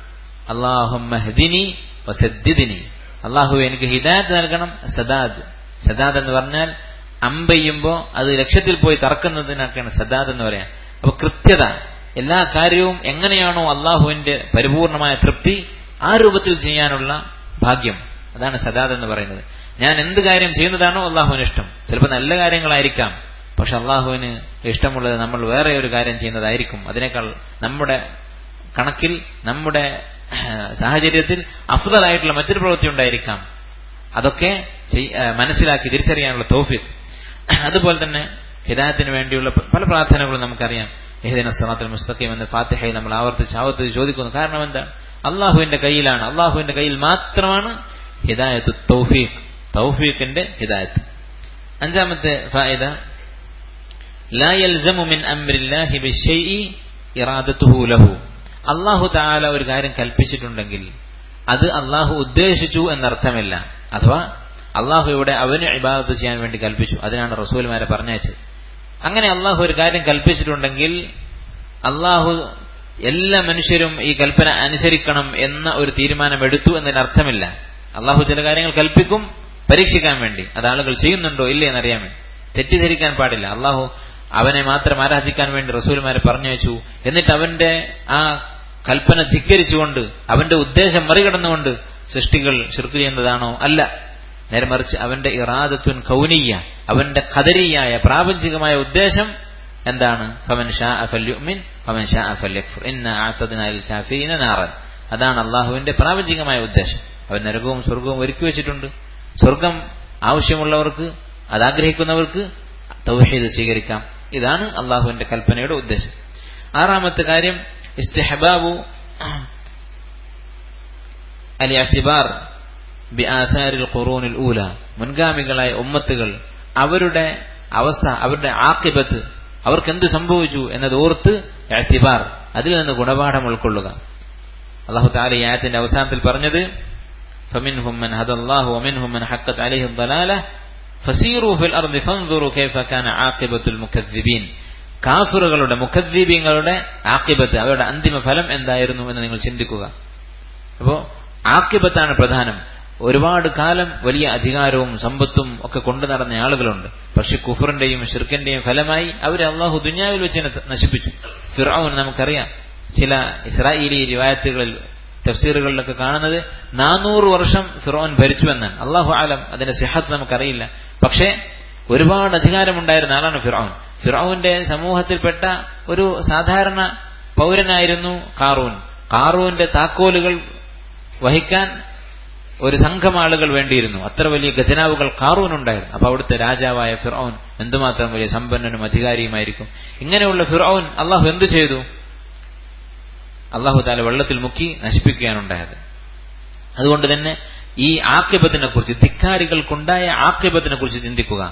അള്ളാഹുദിനി വസദ്ദിദിനി അള്ളാഹു എനിക്ക് ഹിദായത്ത് നൽകണം സദാദ് സദാദ് എന്ന് പറഞ്ഞാൽ അമ്പെയ്യുമ്പോൾ അത് ലക്ഷ്യത്തിൽ പോയി തറക്കുന്നതിനൊക്കെയാണ് സദാദ് എന്ന് പറയാം അപ്പൊ കൃത്യത എല്ലാ കാര്യവും എങ്ങനെയാണോ അള്ളാഹുവിന്റെ പരിപൂർണമായ തൃപ്തി ആ രൂപത്തിൽ ചെയ്യാനുള്ള ഭാഗ്യം അതാണ് സദാദ് എന്ന് പറയുന്നത് ഞാൻ എന്ത് കാര്യം ചെയ്യുന്നതാണോ അള്ളാഹുവിന് ഇഷ്ടം ചിലപ്പോൾ നല്ല കാര്യങ്ങളായിരിക്കാം പക്ഷെ അള്ളാഹുവിന് ഇഷ്ടമുള്ളത് നമ്മൾ വേറെ ഒരു കാര്യം ചെയ്യുന്നതായിരിക്കും അതിനേക്കാൾ നമ്മുടെ കണക്കിൽ നമ്മുടെ സാഹചര്യത്തിൽ അഫ്ദലായിട്ടുള്ള മറ്റൊരു പ്രവൃത്തി ഉണ്ടായിരിക്കാം അതൊക്കെ മനസ്സിലാക്കി തിരിച്ചറിയാനുള്ള തോഫിക് അതുപോലെ തന്നെ ഹിദായത്തിന് വേണ്ടിയുള്ള പല പ്രാർത്ഥനകളും നമുക്കറിയാം ഏഹദിന സലാത്തുൽ മുസ്തഖീം എന്ന ഫാത്തിഹയിൽ നമ്മൾ ആവർത്തിച്ച് ആവർത്തിച്ച് ചോദിക്കുന്നു കാരണം എന്താണ് അള്ളാഹുവിന്റെ കയ്യിലാണ് അള്ളാഹുവിന്റെ കയ്യിൽ മാത്രമാണ് ഹിദായത്ത് തൗഫീഖ് തൗഫീഖിന്റെ ഹിദായത്ത് അഞ്ചാമത്തെ ഫായിദ ലാ യൽസമു മിൻ അംരില്ലാഹി ബിശൈഇ ഇറാദത്തുഹു ലഹു അള്ളാഹു താല ഒരു കാര്യം കൽപ്പിച്ചിട്ടുണ്ടെങ്കിൽ അത് അള്ളാഹു ഉദ്ദേശിച്ചു എന്നർത്ഥമില്ല അഥവാ അള്ളാഹു ഇവിടെ അവന് ഇബാദത്ത് ചെയ്യാൻ വേണ്ടി കൽപ്പിച്ചു അതിനാണ് റസൂൽമാരെ പറഞ്ഞയച്ചത് അങ്ങനെ അള്ളാഹു ഒരു കാര്യം കൽപ്പിച്ചിട്ടുണ്ടെങ്കിൽ അള്ളാഹു എല്ലാ മനുഷ്യരും ഈ കൽപ്പന അനുസരിക്കണം എന്ന ഒരു തീരുമാനം എടുത്തു എന്നതിന് അർത്ഥമില്ല അള്ളാഹു ചില കാര്യങ്ങൾ കൽപ്പിക്കും പരീക്ഷിക്കാൻ വേണ്ടി അത് ആളുകൾ ചെയ്യുന്നുണ്ടോ ഇല്ലേ എന്നറിയാൻ വേണ്ടി തെറ്റിദ്ധരിക്കാൻ പാടില്ല അള്ളാഹു അവനെ മാത്രം ആരാധിക്കാൻ വേണ്ടി റസൂൽമാരെ പറഞ്ഞു വെച്ചു എന്നിട്ട് അവന്റെ ആ കൽപ്പന ധിക്കരിച്ചുകൊണ്ട് അവന്റെ ഉദ്ദേശം മറികടന്നുകൊണ്ട് സൃഷ്ടികൾ ശിർക്ക് ചെയ്യുന്നതാണോ അല്ല നേരെ മറിച്ച് അവന്റെ ഇറാദത്തുൻ കൗനീയ അവന്റെ ഖദരിയായ പ്രാപഞ്ചികമായ ഉദ്ദേശം എന്താണ് ഫമൻ ഷാ അഫല്യുമിൻ ഫമൻ ഷാ അഫല്യക്ഫുർ ഇന്ന ആത്തദിനാൽ കാഫീന നാറൻ അതാണ് അള്ളാഹുവിന്റെ പ്രാപഞ്ചികമായ ഉദ്ദേശം അവൻ നരകവും സ്വർഗവും ഒരുക്കി വെച്ചിട്ടുണ്ട് സ്വർഗം ആവശ്യമുള്ളവർക്ക് അതാഗ്രഹിക്കുന്നവർക്ക് തൗഹീദ് സ്വീകരിക്കാം ഇതാണ് അള്ളാഹുവിന്റെ കൽപ്പനയുടെ ഉദ്ദേശം ആറാമത്തെ കാര്യം ഇസ്തിഹബാബു അലി അത്തിബാർ ബി ആസാരിൽ ഖുറൂനിൽ ഊല മുൻഗാമികളായ ഉമ്മത്തുകൾ അവരുടെ അവസ്ഥ അവരുടെ ആക്കിബത്ത് അവർക്ക് എന്ത് സംഭവിച്ചു എന്നത് ഓർത്ത് എത്തിബാർ അതിൽ നിന്ന് ഗുണപാഠം ഉൾക്കൊള്ളുക അള്ളാഹു താല ഈ ആയത്തിന്റെ അവസാനത്തിൽ പറഞ്ഞത് فمنهم من هدى الله ومنهم من حقت عليه الضلاله فسيروا في الارض فانظروا كيف كان عاقبه المكذبين കാഫിറുകളുടെ മുഖദ്വീപിങ്ങളുടെ ആക്കിബത്ത് അവരുടെ അന്തിമ ഫലം എന്തായിരുന്നു എന്ന് നിങ്ങൾ ചിന്തിക്കുക അപ്പോ ആക്കിബത്താണ് പ്രധാനം ഒരുപാട് കാലം വലിയ അധികാരവും സമ്പത്തും ഒക്കെ കൊണ്ടു നടന്ന ആളുകളുണ്ട് പക്ഷെ കുഫറിന്റെയും ഷിർക്കിന്റെയും ഫലമായി അവരെ അള്ളാഹു ദുന്യാവിൽ വെച്ച് നശിപ്പിച്ചു ഫിറൌൻ നമുക്കറിയാം ചില ഇസ്രായേലി റിവായത്തുകളിൽ തഫ്സീറുകളിലൊക്കെ കാണുന്നത് നാനൂറ് വർഷം ഫിറോൻ ഭരിച്ചുവെന്നാണ് അള്ളാഹു ആലം അതിന്റെ സിഹത്ത് നമുക്കറിയില്ല പക്ഷേ ഒരുപാട് അധികാരമുണ്ടായിരുന്ന ആളാണ് ഫിറോൻ ഫിറോവിന്റെ സമൂഹത്തിൽപ്പെട്ട ഒരു സാധാരണ പൗരനായിരുന്നു ഖാറൂൻ കാറൂന്റെ താക്കോലുകൾ വഹിക്കാൻ ഒരു സംഘം ആളുകൾ വേണ്ടിയിരുന്നു അത്ര വലിയ ഖജനാവുകൾ കാറൂനുണ്ടായിരുന്നു അപ്പൊ അവിടുത്തെ രാജാവായ ഫിറൌൻ എന്തുമാത്രം വലിയ സമ്പന്നനും അധികാരിയുമായിരിക്കും ഇങ്ങനെയുള്ള ഫിറൌൻ അള്ളാഹു എന്തു ചെയ്തു അള്ളാഹു താല വെള്ളത്തിൽ മുക്കി നശിപ്പിക്കുകയാണുണ്ടായത് അതുകൊണ്ട് തന്നെ ഈ ആക്യബത്തിനെ കുറിച്ച് ധിക്കാരികൾക്കുണ്ടായ ആക്യബത്തിനെ കുറിച്ച് ചിന്തിക്കുക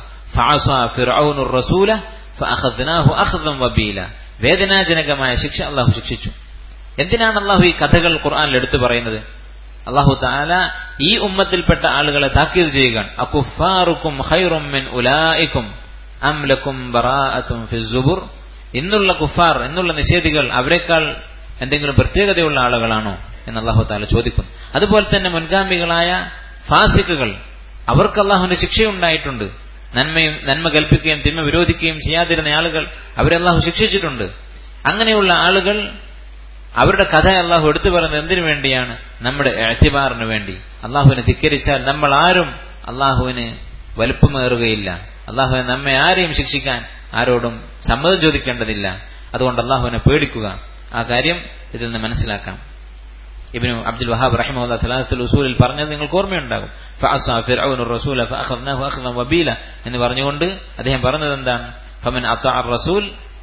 വേദനാജനകമായ ശിക്ഷ അള്ളാഹു ശിക്ഷിച്ചു എന്തിനാണ് അള്ളാഹു ഈ കഥകൾ ഖുർആാനിൽ എടുത്തു പറയുന്നത് അള്ളാഹു താല ഈ ഉമ്മത്തിൽപ്പെട്ട ആളുകളെ താക്കീത് ചെയ്യുകയാണ് അക്കുഫാറുക്കും ഹൈറും മിൻ ഉലായിക്കും അംലക്കും ബറാഅത്തും ഫിസുബുർ ഇന്നുള്ള കുഫാർ എന്നുള്ള നിഷേധികൾ അവരെക്കാൾ എന്തെങ്കിലും പ്രത്യേകതയുള്ള ആളുകളാണോ എന്ന് അള്ളാഹു താല ചോദിക്കുന്നു അതുപോലെ തന്നെ മുൻഗാമികളായ ഫാസിക്കുകൾ അവർക്ക് അള്ളാഹുവിന്റെ ശിക്ഷയുണ്ടായിട്ടുണ്ട് നന്മയും നന്മ കൽപ്പിക്കുകയും തിന്മ വിരോധിക്കുകയും ചെയ്യാതിരുന്ന ആളുകൾ അവരെ അള്ളാഹു ശിക്ഷിച്ചിട്ടുണ്ട് അങ്ങനെയുള്ള ആളുകൾ അവരുടെ കഥ അള്ളാഹു എടുത്തു പറയുന്നത് എന്തിനു വേണ്ടിയാണ് നമ്മുടെ എഴത്തിബാറിന് വേണ്ടി അള്ളാഹുവിനെ ധിക്കരിച്ചാൽ നമ്മൾ ആരും അള്ളാഹുവിന് വലുപ്പമേറുകയില്ല അള്ളാഹുവിനെ നമ്മെ ആരെയും ശിക്ഷിക്കാൻ ആരോടും സമ്മതം ചോദിക്കേണ്ടതില്ല അതുകൊണ്ട് അള്ളാഹുവിനെ പേടിക്കുക ആ കാര്യം ഇതിൽ നിന്ന് മനസ്സിലാക്കാം ഇബ്നു അബ്ദുൽ വഹാബ് റഹിമഹുല്ല സലാത്തുൽ ഉസൂലിൽ പറഞ്ഞത് നിങ്ങൾക്ക് ഓർമ്മയുണ്ടാകും ഫഅസാ ഫിർഔനു റസൂല ഫഅഖദ്നാഹു അഖ്ദൻ വബീല എന്ന് പറഞ്ഞുകൊണ്ട് അദ്ദേഹം പറഞ്ഞത് എന്താണ് ഫമൻ അത്താ റസൂൽ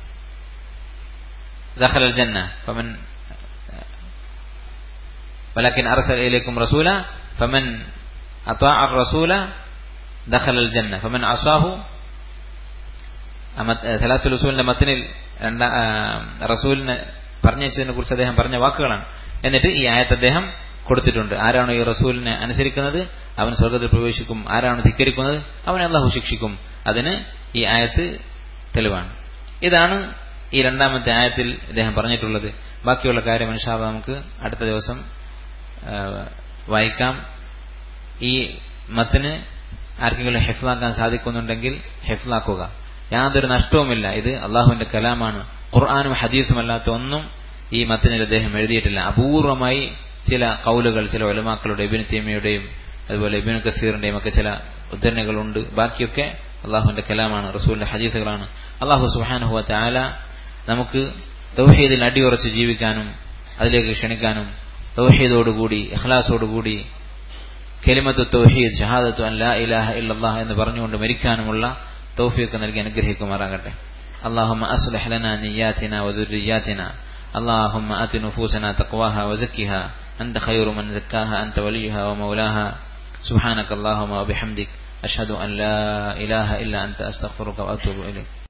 دخل الجنة فمن ولكن أرسل إليكم رسولا فمن أطاع الرسول دخل الجنة فمن عصاه ثلاث الأصول മത്തിനിൽ റസൂലിന് പറഞ്ഞതിനെ കുറിച്ച് അദ്ദേഹം പറഞ്ഞ വാക്കുകളാണ് എന്നിട്ട് ഈ ആയത്ത് അദ്ദേഹം കൊടുത്തിട്ടുണ്ട് ആരാണോ ഈ റസൂലിനെ അനുസരിക്കുന്നത് അവൻ സ്വർഗത്തിൽ പ്രവേശിക്കും ആരാണ് ധിക്കരിക്കുന്നത് അവനെ അള്ളാഹു ശിക്ഷിക്കും അതിന് ഈ ആയത്ത് തെളിവാണ് ഇതാണ് ഈ രണ്ടാമത്തെ ആയത്തിൽ ഇദ്ദേഹം പറഞ്ഞിട്ടുള്ളത് ബാക്കിയുള്ള കാര്യം മനുഷ്യാവ നമുക്ക് അടുത്ത ദിവസം വായിക്കാം ഈ മത്തിന് ആർക്കെങ്കിലും ഹെഫ്ലാക്കാൻ സാധിക്കുന്നുണ്ടെങ്കിൽ ഹെഫ്ലാക്കുക യാതൊരു നഷ്ടവുമില്ല ഇത് അള്ളാഹുവിന്റെ കലാമാണ് ഖുർആാനും ഹദീസും അല്ലാത്ത ഒന്നും ഈ മത്തിനിൽ അദ്ദേഹം എഴുതിയിട്ടില്ല അപൂർവമായി ചില കൗലുകൾ ചില ഒലമാക്കളുടെ ഇബിൻ തീമയുടെയും അതുപോലെ ഇബിൻ കസീറിന്റെയും ഒക്കെ ചില ഉദ്ധരണികളുണ്ട് ബാക്കിയൊക്കെ അള്ളാഹുവിന്റെ കലാമാണ് റസൂലിന്റെ ഹദീസുകളാണ് അള്ളാഹു സുഹാനുഹുവ ആല നമുക്ക് തൗഹീദിൽ അടിയുറച്ച് ജീവിക്കാനും അതിലേക്ക് ക്ഷണിക്കാനും തൗഹീദോടുകൂടി ഇഖ്ലാസോടുകൂടി കെലിമത്ത് തൗഹീദ് ഷഹാദത്തു അൻ ലാ ഇലാഹ ഇല്ലല്ലാഹ് എന്ന് പറഞ്ഞുകൊണ്ട് മരിക്കാനുമുള്ള തൗഫീഖ് നൽകി അനുഗ്രഹിക്കുമാറാകട്ടെ اللهم أصلح لنا نياتنا وذرياتنا اللهم آت نفوسنا تقواها وزكها أنت خير من زكاها أنت وليها ومولاها سبحانك اللهم وبحمدك أشهد أن لا إله إلا أنت أستغفرك وأتوب إليك